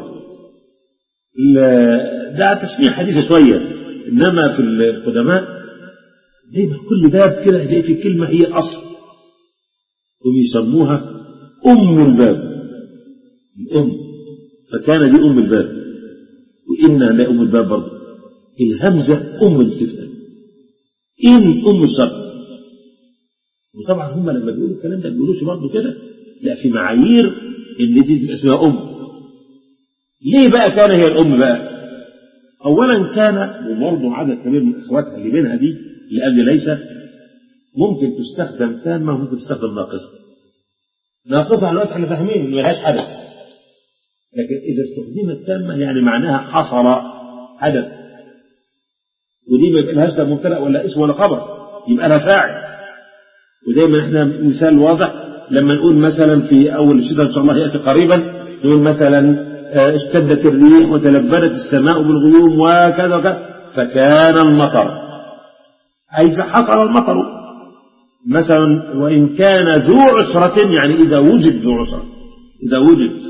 [SPEAKER 1] ده تسمية حديثة شوية إنما في القدماء دايما كل باب كده هتلاقي في كلمة هي أصل وبيسموها أم الباب الأم فكان دي أم الباب وإنها لا أم الباب برضه الهمزة أم الاستفهام إن أم الشرط وطبعا هم لما بيقولوا الكلام ده ما بيقولوش برضه كده لا في معايير ان دي تبقى اسمها ام ليه بقى كان هي الام بقى اولا كان وبرضه عدد كبير من اخواتها اللي بينها دي اللي قبل ليس ممكن تستخدم تامه وممكن تستخدم ناقصه ناقصه على الوقت احنا فاهمين ان ملهاش حدث لكن اذا استخدمت تامه يعني معناها حصل حدث ودي ما يبقى لا مبتدا ولا اسم ولا خبر يبقى لها فاعل ودايما احنا مثال واضح لما نقول مثلا في اول الشتاء ان شاء الله ياتي قريبا نقول مثلا اشتدت الريح وتلبنت السماء بالغيوم وكذا وكذا فكان المطر اي فحصل المطر مثلا وان كان ذو عسرة يعني اذا وجد ذو عسرة اذا وجد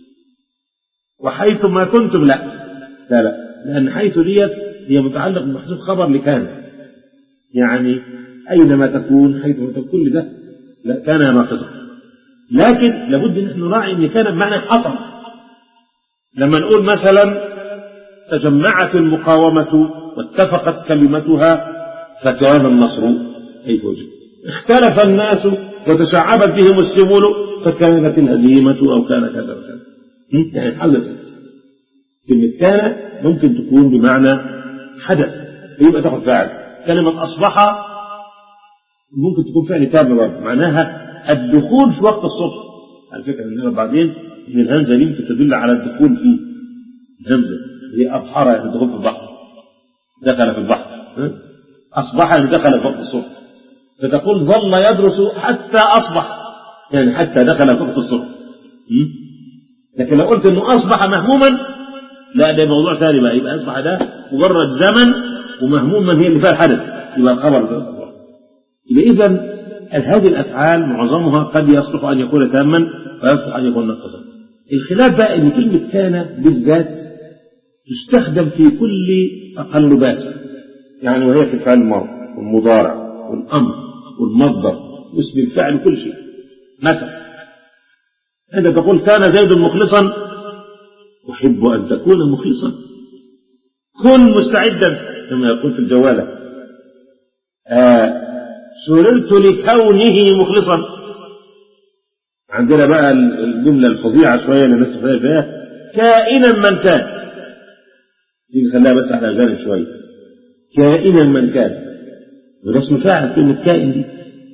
[SPEAKER 1] وحيث ما كنتم لا لا لا لان حيث ديت هي متعلق بمحذوف خبر لكان يعني أينما تكون حيث تكون كل ده لا كان ناقصا لكن لابد ان احنا نراعي ان كان بمعنى حصل لما نقول مثلا تجمعت المقاومة واتفقت كلمتها فكان النصر كيف وجد اختلف الناس وتشعبت بهم السبل فكانت الهزيمة أو كان كذا وكذا يعني حدثت كلمة كان ممكن تكون بمعنى حدث يبقى تاخد فاعل كلمة أصبح ممكن تكون فعل تام برضه معناها الدخول في وقت الصبح على فكرة عندنا بعدين ان الهمزة دي ممكن تدل على الدخول في الهمزة زي أبحر يعني الدخول في البحر دخل في البحر أصبح يعني دخل في وقت الصبح فتقول ظل يدرس حتى أصبح يعني حتى دخل في وقت الصبح لكن لو قلت انه اصبح مهموما لا ده موضوع ثاني بقى يبقى اصبح ده مجرد زمن ومهموما هي اللي فيها الحدث يبقى الخبر ده اصبح يبقى اذا هذه الافعال معظمها قد يصلح ان يكون تاما ويصلح ان يكون ناقصا الخلاف بقى ان كلمه كان بالذات تستخدم في كل تقلبات يعني وهي في الفعل الماضي والمضارع والامر والمصدر واسم الفعل وكل شيء مثلا أنت تقول كان زيد مخلصا أحب أن تكون مخلصا كن مستعدا كما يقول في الجوالة آه سررت لكونه مخلصا عندنا بقى الجملة الفظيعة شوية اللي الناس تفهم فيها كائنا من كان دي نخليها بس على جانب شوية كائنا من كان وده اسم فاعل كلمة كائن دي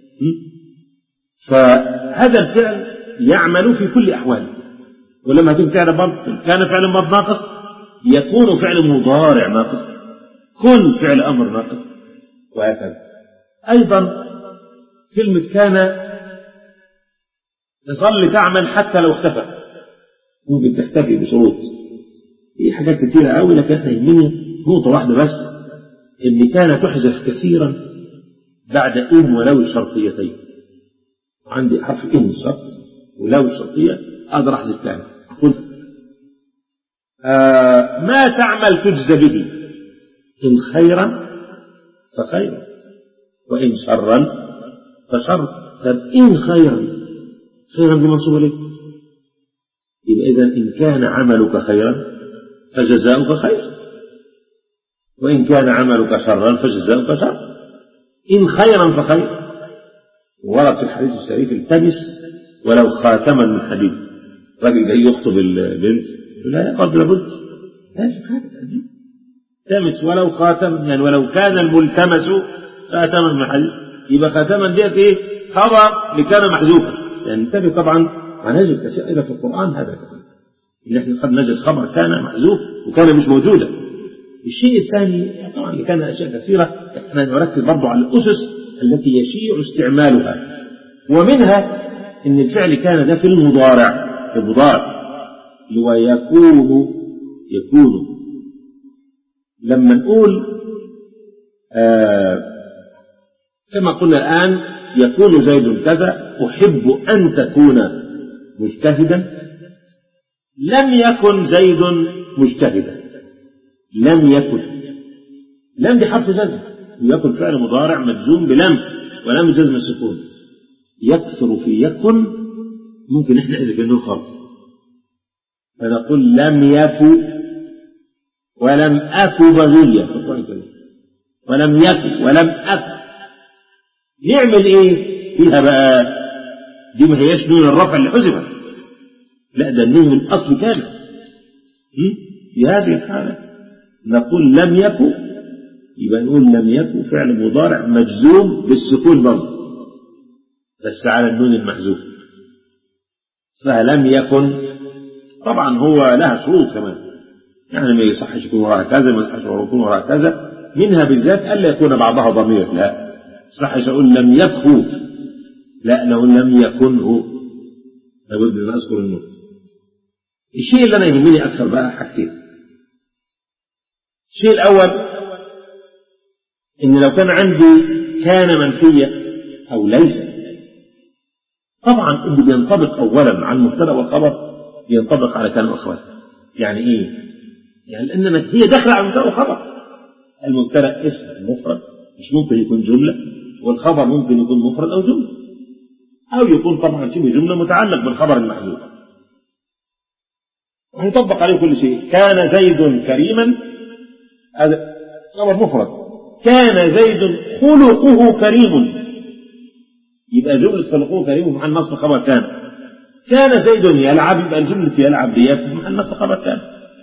[SPEAKER 1] فهذا الفعل يعمل في كل أحواله ولما تكون فعل برضه كان فعل ماض ناقص يكون فعل مضارع ناقص كن فعل أمر ناقص وهكذا أيضا كلمة كان تظل تعمل حتى لو اختفى ممكن تختفي بشروط في حاجات كثيرة قوي لكن احنا يهمني نقطة واحدة بس إن كان تحذف كثيرا بعد إن ولو الشرطيتين عندي حرف إن شرط ولو الشرطية أقدر أحذف كان أقول آه ما تعمل تجزى به إن خيرا فخيرا وإن شرا فشر طب إن خيرا خيرا دي منصوبة ليه؟ يبقى إذا إن كان عملك خيرا فجزاؤك خير وإن كان عملك شرا فجزاؤك شر إن خيرا فخير ورد في الحديث الشريف التمس ولو خاتما من حديد راجل جاي يخطب البنت لا برضه لابد لازم هذا تأديب تمس ولو خاتم يعني ولو كان الملتمس خاتما من حديد يبقى خاتما ديت ايه خبر لكان محذوفا يعني انتبه طبعا ونجد كثير في القرآن هذا كثير ان احنا قد نجد خبر كان محذوف وكان مش موجودا الشيء الثاني طبعا كان اشياء كثيره احنا نركز برضه على الاسس التي يشيع استعمالها ومنها ان الفعل كان ده في المضارع في المضارع ويكون يكون لما نقول آه كما قلنا الآن يكون زيد كذا أحب أن تكون مجتهدا لم يكن زيد مجتهدا لم يكن لم دي حرف جزم يكن فعل مضارع مجزوم بلم ولم جزم السكون يكثر في يكن ممكن احنا نحذف النون خالص فنقول لم يك ولم أك بغية في القرآن الكريم ولم يك ولم أك نعمل ايه فيها بقى دي ما هياش نون الرفع اللي حذفت لا ده النون من الاصل كان في هذه الحالة نقول لم يكن يبقى نقول لم يكن فعل مضارع مجزوم بالسكون برضه بس على النون المحذوف اسمها لم يكن طبعا هو لها شروط كمان يعني ما يصحش يكون وراها كذا ما يصحش يكون وراها كذا منها بالذات الا يكون بعضها ضمير لا صحش اقول لم يكه لا لو لم يكنه لابد ان اذكر النون الشيء اللي انا يهمني اكثر بقى حاجتين الشيء الاول ان لو كان عندي كان منفيه او ليس طبعا اللي بينطبق اولا على المبتدا والخبر بينطبق على كان واخواتها يعني ايه يعني لان هي داخله على المبتدا والخبر المبتدا اسم مفرد مش ممكن يكون جمله والخبر ممكن يكون مفرد او جمله أو يكون طبعا شبه جملة متعلق بالخبر المحذوف ويطبق عليه كل شيء كان زيد كريما هذا خبر مفرد كان زيد خلقه كريم يبقى جملة خلقه كريم مع النصب خبر كان كان زيد يلعب يبقى الجملة يلعب ديت مع النصب خبر كان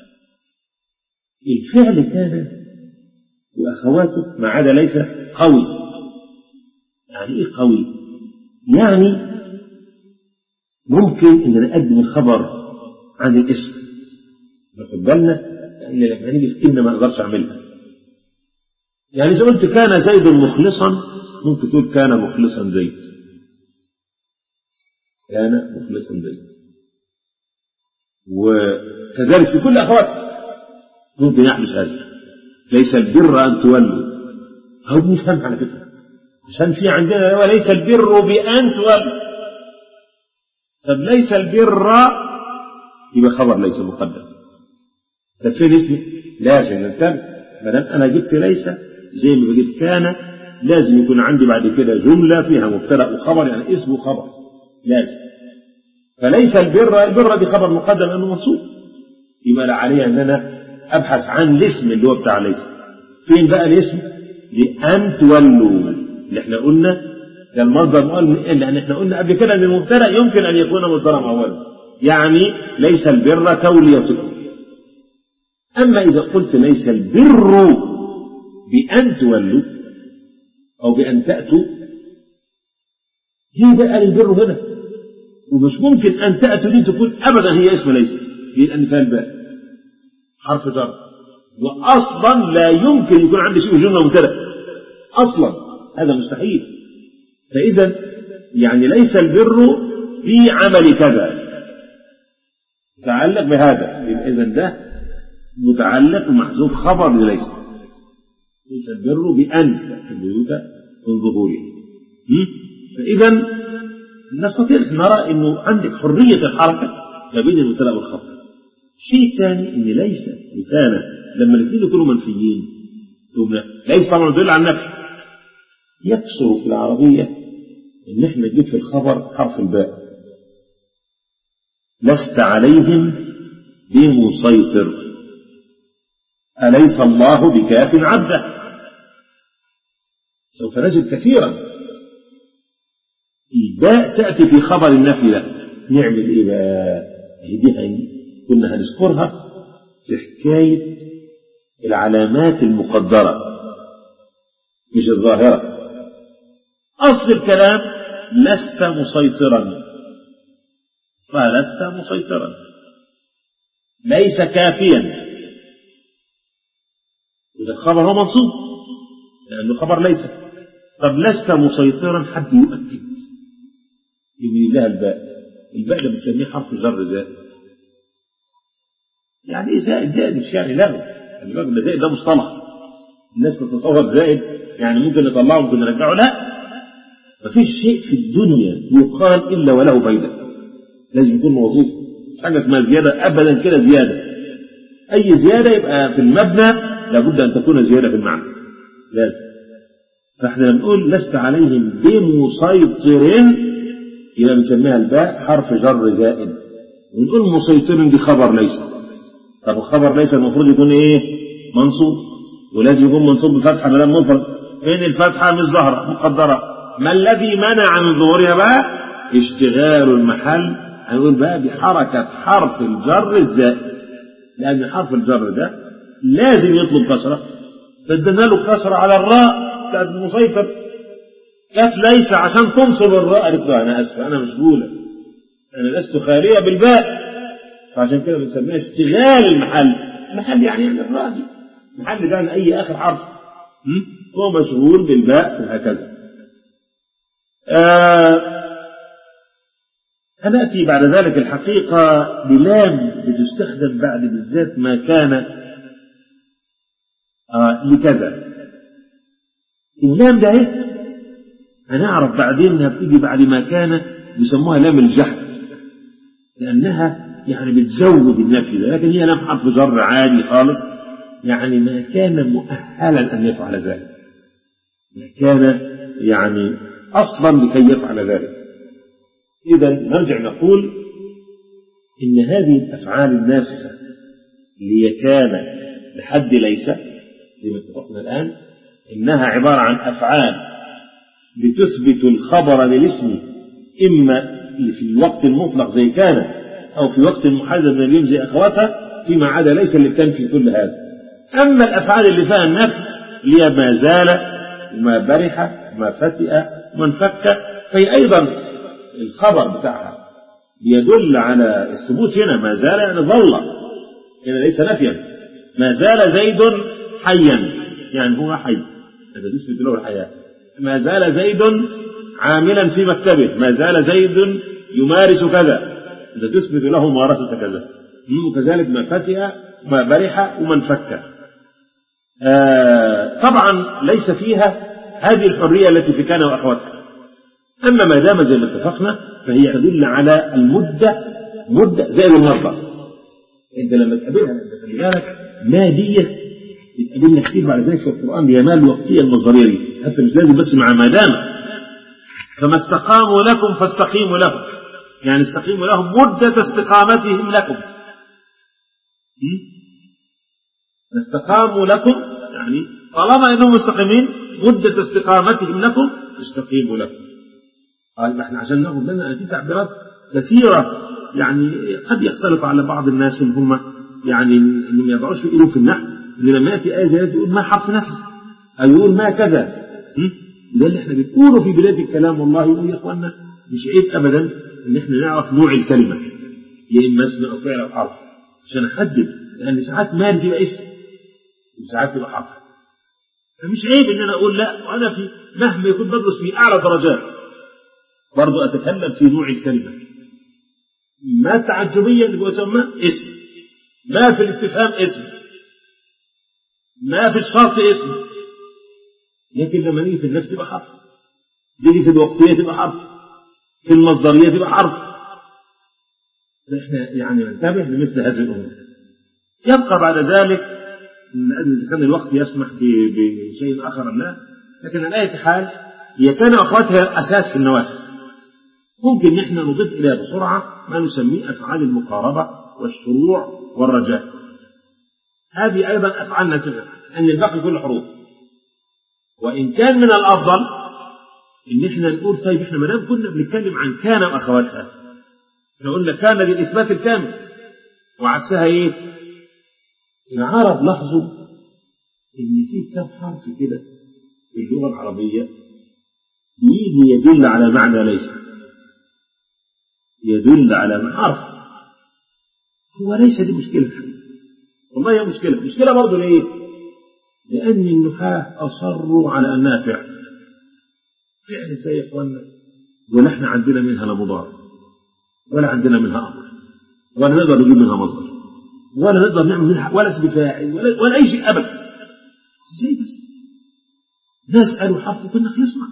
[SPEAKER 1] الفعل كان وأخواته ما عدا ليس قوي يعني إيه قوي؟ يعني ممكن إن نقدم الخبر عن الاسم ناخد بالنا لأن لما نيجي في كلمة ما أقدرش أعملها يعني إذا قلت كان زيد مخلصا ممكن تقول كان مخلصا زيد كان مخلصا زيد وكذلك في كل أخوات ممكن يحدث هذا ليس البر أن تولوا أو بنفهم على فكرة عشان في عندنا وليس البر بأن تولوا طب ليس البر يبقى خبر ليس مقدم طب فين اسمه لازم ننتبه ما دام انا جبت ليس زي ما بجيب كان لازم يكون عندي بعد كده جمله فيها مبتدا وخبر يعني اسم وخبر لازم فليس البر البر دي خبر مقدم لانه منصوب يبقى لا علي ان انا ابحث عن الاسم اللي هو بتاع ليس فين بقى الاسم لان تولوا اللي احنا قلنا ده المصدر مؤل لان احنا قلنا قبل كده ان المبتدا يمكن ان يكون مصدرا اولا يعني ليس البر توليتكم أما إذا قلت ليس البر بأن تولوا أو بأن تأتوا هي بقى البر هنا ومش ممكن أن تأتوا دي تكون أبدا هي اسم ليس هي لأن فيها الباء حرف جر وأصلا لا يمكن يكون عندي شيء جملة مبتدأ أصلا هذا مستحيل فإذا يعني ليس البر في عمل كذا يتعلق بهذا يبقى إذا ده متعلق ومحذوف خبر ليس ليس البر بأن البيوت من ظهوره فإذا نستطيع نرى أنه عندك حرية الحركة ما بين المبتدأ والخبر شيء ثاني أن ليس وكان لما الاثنين يكونوا منفيين ليس طبعا يدل على النفي يكسر في العربية ان احنا نجيب في الخبر حرف الباء لست عليهم بمسيطر أليس الله بكاف عبده سوف نجد كثيرا الباء تأتي في خبر النفي ده نعمل ايه بقى دي كنا هنذكرها في حكاية العلامات المقدرة مش الظاهرة أصل الكلام لست مسيطرا فلست مسيطرا ليس كافيا إذا الخبر هو منصوب لأنه خبر ليس طب لست مسيطرا حد يؤكد يبني لها الباء الباء ده بنسميه حرف جر زائد يعني ايه زائد زائد مش يعني لغو خلي بالك ده زائد ده مصطلح الناس تتصور زائد يعني ممكن نطلعه ممكن نرجعه لا مفيش شيء في الدنيا يقال إلا وله فايدة لازم يكون موظوف مش حاجة اسمها زيادة أبدا كده زيادة أي زيادة يبقى في المبنى لابد أن تكون زيادة في المعنى لازم فاحنا لما نقول لست عليهم بمسيطر يبقى بنسميها الباء حرف جر زائد ونقول مسيطر دي خبر ليس طب الخبر ليس المفروض يكون ايه منصوب ولازم يكون منصوب بفتحه ما دام مفرد فين الفتحه مش ظاهره مقدره ما الذي منع من ظهورها بقى اشتغال المحل هنقول بقى بحركة حرف الجر الزائد لأن حرف الجر ده لازم يطلب كسرة فادنا له كسرة على الراء كانت مسيطر كانت ليس عشان تنصب الراء قالت له أنا أسف أنا مشغولة أنا لست خالية بالباء فعشان كده بنسميها اشتغال المحل المحل يعني يعني الراء دي محل ده عن أي آخر حرف هو مشغول بالباء وهكذا آه هنأتي بعد ذلك الحقيقة بلام بتستخدم بعد بالذات ما كان آه لكذا اللام ده ايه هنعرف بعدين انها بتيجي بعد ما كان بيسموها لام الجحد لأنها يعني بتزود النفي ده لكن هي لام حرف جر عادي خالص يعني ما كان مؤهلا أن يفعل ذلك ما كان يعني أصلا لكي يفعل ذلك إذا نرجع نقول إن هذه الأفعال الناسخة اللي هي كان لحد ليس زي ما اتفقنا الآن إنها عبارة عن أفعال بتثبت الخبر للاسم إما في الوقت المطلق زي كان أو في وقت محدد من اليوم زي أخواتها فيما عدا ليس اللي تنفي كل هذا أما الأفعال اللي فيها النفي اللي هي ما زال وما برح وما فتئ وما انفك فهي أيضا الخبر بتاعها يدل على الثبوت هنا ما زال يعني ظل هنا ليس نفيا ما زال زيد حيا يعني هو حي هذا تثبت له الحياة ما زال زيد عاملا في مكتبه ما زال زيد يمارس كذا إذا تثبت له ممارسة كذا وكذلك ما فتئ ما برح وما انفك آه طبعا ليس فيها هذه الحرية التي في كان وأخواتها أما ما دام زي ما اتفقنا فهي تدل على المدة مدة زي المصدر أنت لما تقابلها أنت خلي بالك ما دي بتقابلنا كتير بعد ذلك في القرآن هي ما الوقتية المصدرية دي حتى مش لازم بس مع ما دام فما استقاموا لكم فاستقيموا لهم يعني استقيموا لهم مدة استقامتهم لكم ما استقاموا لكم يعني طالما انهم مستقيمين مدة استقامتهم لكم استقيموا لكم قال احنا عشان ناخذ لنا في تعبيرات كثيرة يعني قد يختلف على بعض الناس ان هم يعني انهم ما يضعوش ايدهم في النحو اللي لما ياتي ايه زي يقول ما حرف نفي او يقول ما كذا ده اللي احنا بنقوله في بدايه الكلام والله يقول يا اخوانا مش عيب ابدا ان احنا نعرف نوع الكلمه يا اما اسم او فعل او حرف عشان احدد لان ساعات مال تبقى اسم وساعات تبقى حرف فمش عيب ان انا اقول لا وانا في مهما يكون بدرس في اعلى درجات برضو اتكلم في نوع الكلمه ما التعجبيه اللي بيسمى اسم ما في الاستفهام اسم ما في الشرط اسم لكن لما نيجي في النفس تبقى حرف تيجي في الوقتيه تبقى حرف في المصدريه تبقى حرف احنا يعني ننتبه لمثل هذه الامور يبقى بعد ذلك إذا كان الوقت يسمح بشيء آخر أم لا لكن على أي حال هي كان أخواتها أساس في النواسخ ممكن نحن نضيف إليها بسرعة ما نسميه أفعال المقاربة والشروع والرجاء هذه أيضا أفعال ناسخة أن الباقي كله حروف وإن كان من الأفضل إن إحنا نقول طيب إحنا ما دام كنا بنتكلم عن كان وأخواتها إحنا قلنا كان للإثبات الكامل وعكسها إيه؟ العرب لاحظوا ان في كم حرف كده في اللغه العربيه يجي يدل على معنى ليس يدل على حرف هو ليس دي مشكله والله هي مشكله مشكله برضه ليه لان النحاه اصروا على انها فعل فعل زي يا اخوانا ولا احنا عندنا منها لا مضارع ولا عندنا منها امر ولا نقدر نجيب منها مصدر ولا نقدر نعمل منها ولا اسم فاعل ولا, ولا اي شيء ابدا ازاي بس ناس قالوا حرف كنا خلصنا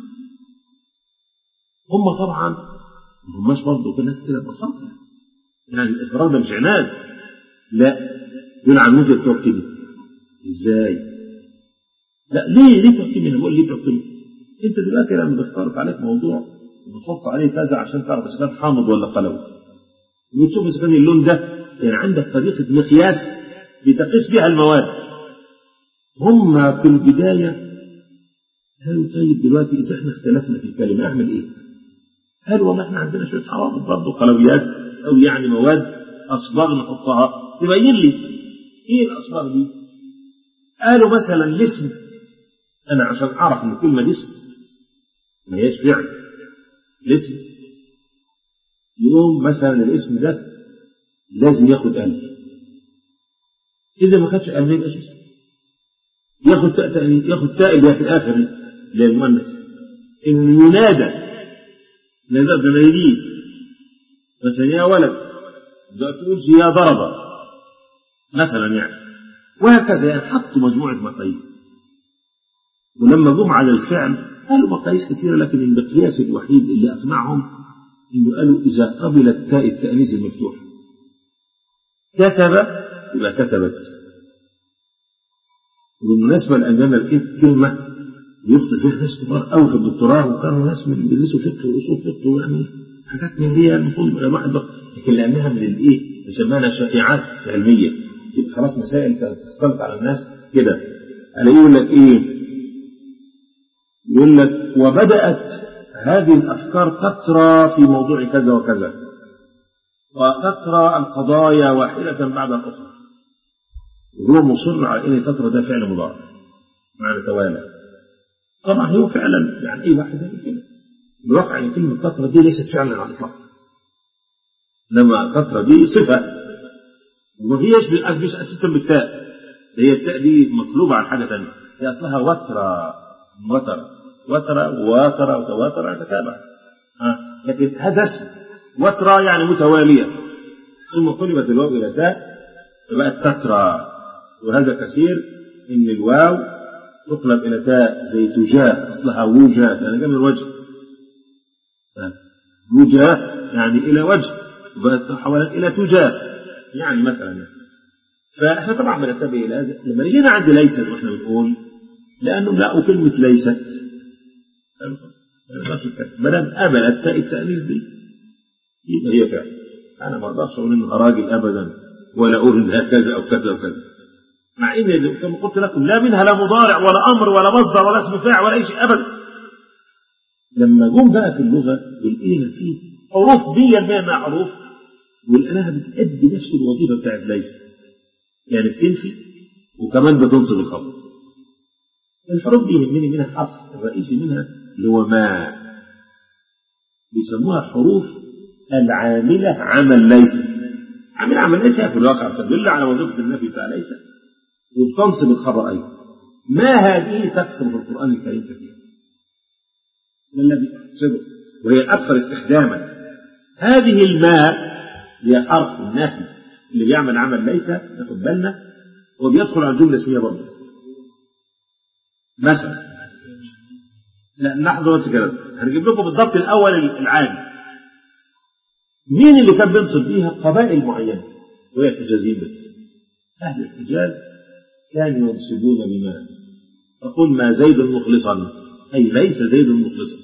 [SPEAKER 1] هم طبعا ما هماش برضه كل ناس كده ببساطه يعني الاصرار ده مش عناد لا دول عاملين زي بتوع كده ازاي؟ لا ليه ليه بتوع كده بقول ليه بتوع كده انت دلوقتي لما بتفترض عليك موضوع وبتحط عليه كذا عشان تعرف اذا كان حامض ولا قلوي وتشوف اذا كان اللون ده يعني عندك طريقة مقياس بتقيس بها المواد هم في البداية قالوا طيب دلوقتي إذا احنا اختلفنا في الكلمة أعمل إيه؟ قالوا والله احنا عندنا شوية حوامض برضه قلويات أو يعني مواد أصباغ نحطها تبين لي إيه الأصباغ دي؟ قالوا مثلا الاسم أنا عشان أعرف إن كلمة دي اسم ما هيش فعل الاسم يوم مثلا الاسم ده لازم ياخد قلب إذا ما خدش قلب ما يبقاش اسم ياخد تاء تأنيث ياخد تاء اللي في الآخر للمؤنث إن ينادى نادى بمناديل مثلا يا ولد ما تقولش يا ضرب مثلا يعني وهكذا يعني حطوا مجموعة مقاييس ولما جم على الفعل قالوا مقاييس كثيرة لكن المقياس الوحيد اللي أقنعهم إنه قالوا إذا قبلت تاء التأنيث المفتوح كتب يبقى كتبت وبالمناسبة لأن أنا لقيت كلمة يخطئ فيها ناس كبار قوي في الدكتوراه وكانوا ناس من بيدرسوا فقه وأصول فقه ويعني حاجات من دي المفروض الواحد لكن لانها من الايه نسميها شائعات علميه يبقى خلاص مسائل تختلط على الناس كده انا يقول لك ايه يقول لك وبدات هذه الافكار تترى في موضوع كذا وكذا وتترى القضايا واحده بعد الاخرى وهو مصر على ان تترى ده فعل مضارع معنى توالى طبعا هو فعلا يعني اي واحد زي كده بالواقع ان كلمه تترى دي ليست فعلا على الاطلاق انما تترى دي صفه وما هيش مش اساسا بالتاء هي التاء دي مطلوبه عن حاجه ثانيه هي اصلها وترى وتر وتر واتر وتواتر يتتابع لكن هذا اسم وترى يعني متواليه ثم قلبت الواو الى تاء فبقت تترى وهذا كثير ان الواو تقلب الى تاء زي تجاه اصلها وجاه يعني جاء من الوجه وجاه يعني الى وجه وبقت تحولت الى تجاه يعني مثلا يعني. فاحنا طبعا بننتبه الى هذا لما جينا عند ليست واحنا بنقول لانهم لقوا كلمه ليست ما دام قبلت تاء التانيث دي يبقى هي فعل انا ما اقدرش اقول انها راجل ابدا ولا اقول انها كذا او كذا وكذا مع ان كما قلت لكم لا منها لا مضارع ولا امر ولا مصدر ولا اسم فاعل ولا اي شيء ابدا لما جم بقى في اللغه ولقينا فيه حروف 100% مع حروف ولقيناها بتأدي نفس الوظيفه بتاعت ليس يعني بتنفي وكمان بتنصب الخبر الحروف دي يهمني منها حرف الرئيسي منها اللي هو ما بيسموها حروف العاملة عمل ليس عامل عمل ليس في الواقع تدل على وظيفة النفي بتاع ليس وبتنصب الخبر أيضا ما هذه تكثر في القرآن الكريم كثيرا ما الذي يقصده وهي الأكثر استخداما هذه الماء هي حرف النفي اللي بيعمل عمل ليس ناخد بالنا وبيدخل على الجملة الاسمية برضه مثلا لا لحظة بس كده هنجيب لكم بالضبط الأول العادي مين اللي كان بينصب بيها قبائل معينة وهي الحجازيين بس أهل الحجاز كانوا ينصبون بما تقول ما زيد مخلصا أي ليس زيد مخلصا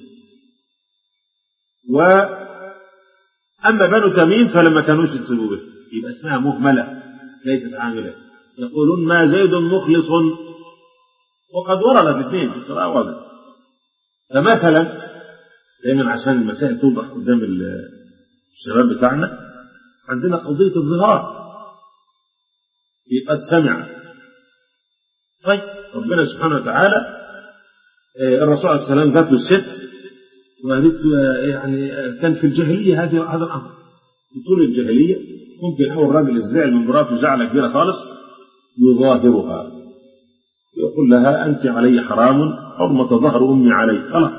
[SPEAKER 1] وأما بنو تميم فلما كانوش ينصبوا به يبقى اسمها مهملة ليست عاملة يقولون ما زيد مخلص وقد ورد الاثنين في القراءة واضح فمثلا دايما عشان المسائل توضح قدام الشباب بتاعنا عندنا قضية الظهار قد سمع طيب ربنا سبحانه وتعالى الرسول عليه السلام جات له الست وقالت يعني كان في الجاهلية هذا هذا الأمر في طول الجاهلية ممكن أول راجل الزعل من مراته زعلة كبيرة خالص يظاهرها يقول لها أنت علي حرام حرمة ظهر أمي علي خلاص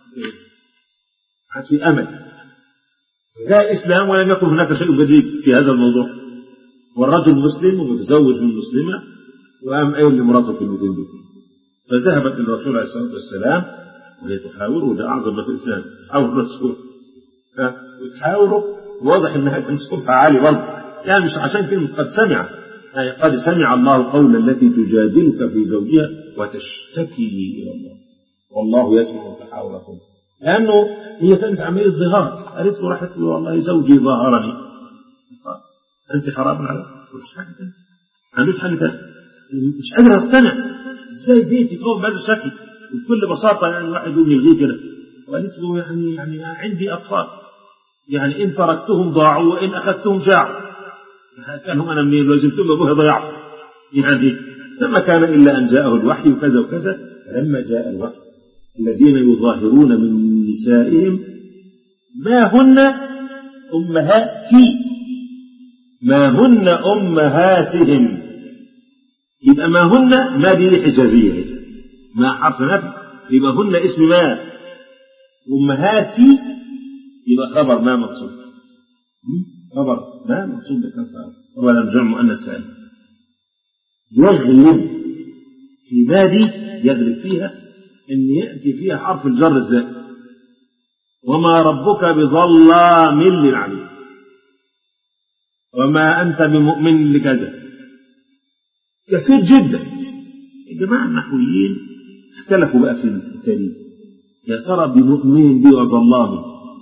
[SPEAKER 1] في أمل جاء الإسلام ولم يكن هناك شيء جديد في هذا الموضوع والرجل مسلم ومتزوج من مسلمة وقام قايل لمراته كلمتين دول فذهبت للرسول عليه الصلاة والسلام وهي تحاوره وده أعظم ما في الإسلام تحاور الرسول وتحاوره واضح إنها كان صوتها عالي برضه يعني مش عشان كلمة قد سمع يعني قد سمع الله قول التي تجادلك في زوجها وتشتكي إلى الله والله يسمع تحاوركم لأنه هي كانت عملية ظهار قالت له راحت له والله زوجي ظاهرني أنت حرام عليك مش حاجة تانية ما عندوش حاجة تانية مش قادر أقتنع إزاي بيتي قوم بهذا الشكل بكل بساطة يعني الواحد يقوم يلغيه كده وقالت له يعني يعني عندي أطفال يعني إن تركتهم ضاعوا وإن أخذتهم جاعوا كانوا أنا منين لزمتهم أبوها ضيعوا يعني فما كان إلا أن جاءه الوحي وكذا وكذا فلما جاء الوحي الذين يظاهرون من نسائهم ما هن أمهاتي ما هن أمهاتهم يبقى ما هن ما دي حجازية ما حرف نفي يبقى هن اسم ما أمهاتي يبقى خبر ما منصوب خبر ما منصوب بالكسر ولا جمع مؤنث سالم يغلب في ما دي يغلب فيها ان ياتي فيها حرف الجر الزائد وما ربك بظلام للعبيد وما انت بمؤمن لكذا كثير جدا الجماعه النحويين اختلفوا بقى في التاريخ يا ترى بمؤمن بي وظلام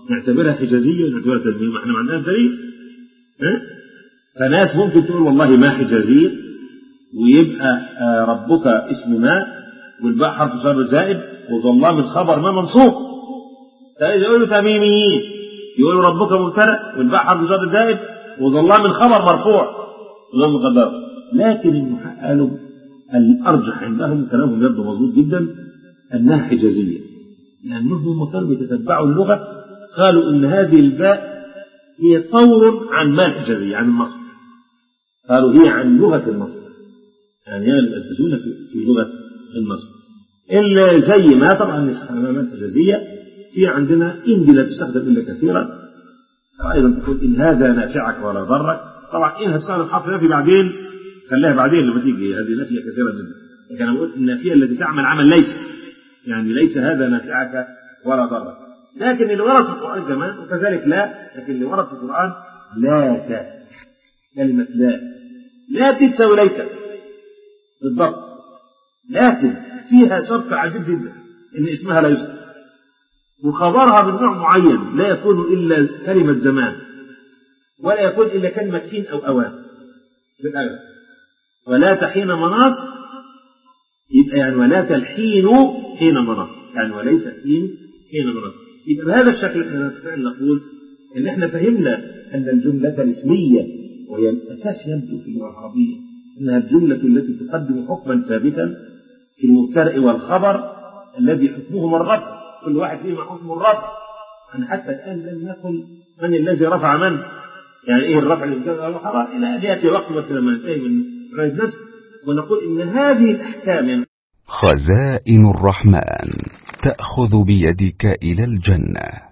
[SPEAKER 1] نعتبرها حجازية ونعتبرها تنوين ما احنا ما عندناش دليل ها؟ فناس ممكن تقول والله ما حجازية ويبقى آه ربك اسم ما والباء حرف جر زائد وظلام الخبر ما منصوب يقولوا تميميين يقولوا ربك مبتدا والباء حرف جر زائد وظلام الخبر مرفوع غير مقدر لكن النحاة قالوا الأرجح عندهم كلامهم يبدو مظبوط جدا أنها حجازية لأنهم كانوا يتتبعوا اللغة قالوا إن هذه الباء هي طور عن ما الحجازية عن المصدر قالوا هي عن لغة المصدر يعني هي يلتزون في, في لغة المصدر إلا زي ما طبعا الاستخدامات الحجازية في عندنا إن دي لا تستخدم إلا كثيرا أيضا تقول إن هذا نافعك ولا ضرك طبعا إن هتستخدم حرف نفي بعدين خليها بعدين لما تيجي هذه نافية كثيرة جدا لكن أنا بقول النافية التي تعمل عمل ليس يعني ليس هذا نافعك ولا ضرك لكن اللي ورد في القرآن كمان وكذلك لا لكن اللي ورد في القرآن لا ت كلمة لا لا تساوي ليس بالضبط لكن فيها شرط عجيب جدا ان اسمها لا يذكر وخبرها من نوع معين لا يكون الا كلمه زمان ولا يكون الا كلمه حين او اوان في الاغلب ولا تحين مناص يبقى يعني ولا تلحين حين مناص يعني وليس حين حين مناص يبقى بهذا الشكل احنا نستطيع ان نقول ان احنا فهمنا ان الجمله الاسميه وهي الاساس يبدو في اللغه العربيه انها الجمله التي تقدم حكما ثابتا في المبتدا والخبر الذي حكمهما الرفع كل واحد فيهما حكم الرفع أنا حتى الآن لم يقل من الذي رفع من يعني إيه الرفع للمبتدا والخبر إلى أن يأتي وقت بس لما ننتهي من رأي الناس ونقول إن هذه الأحكام يعني
[SPEAKER 2] خزائن الرحمن تأخذ بيدك إلى الجنة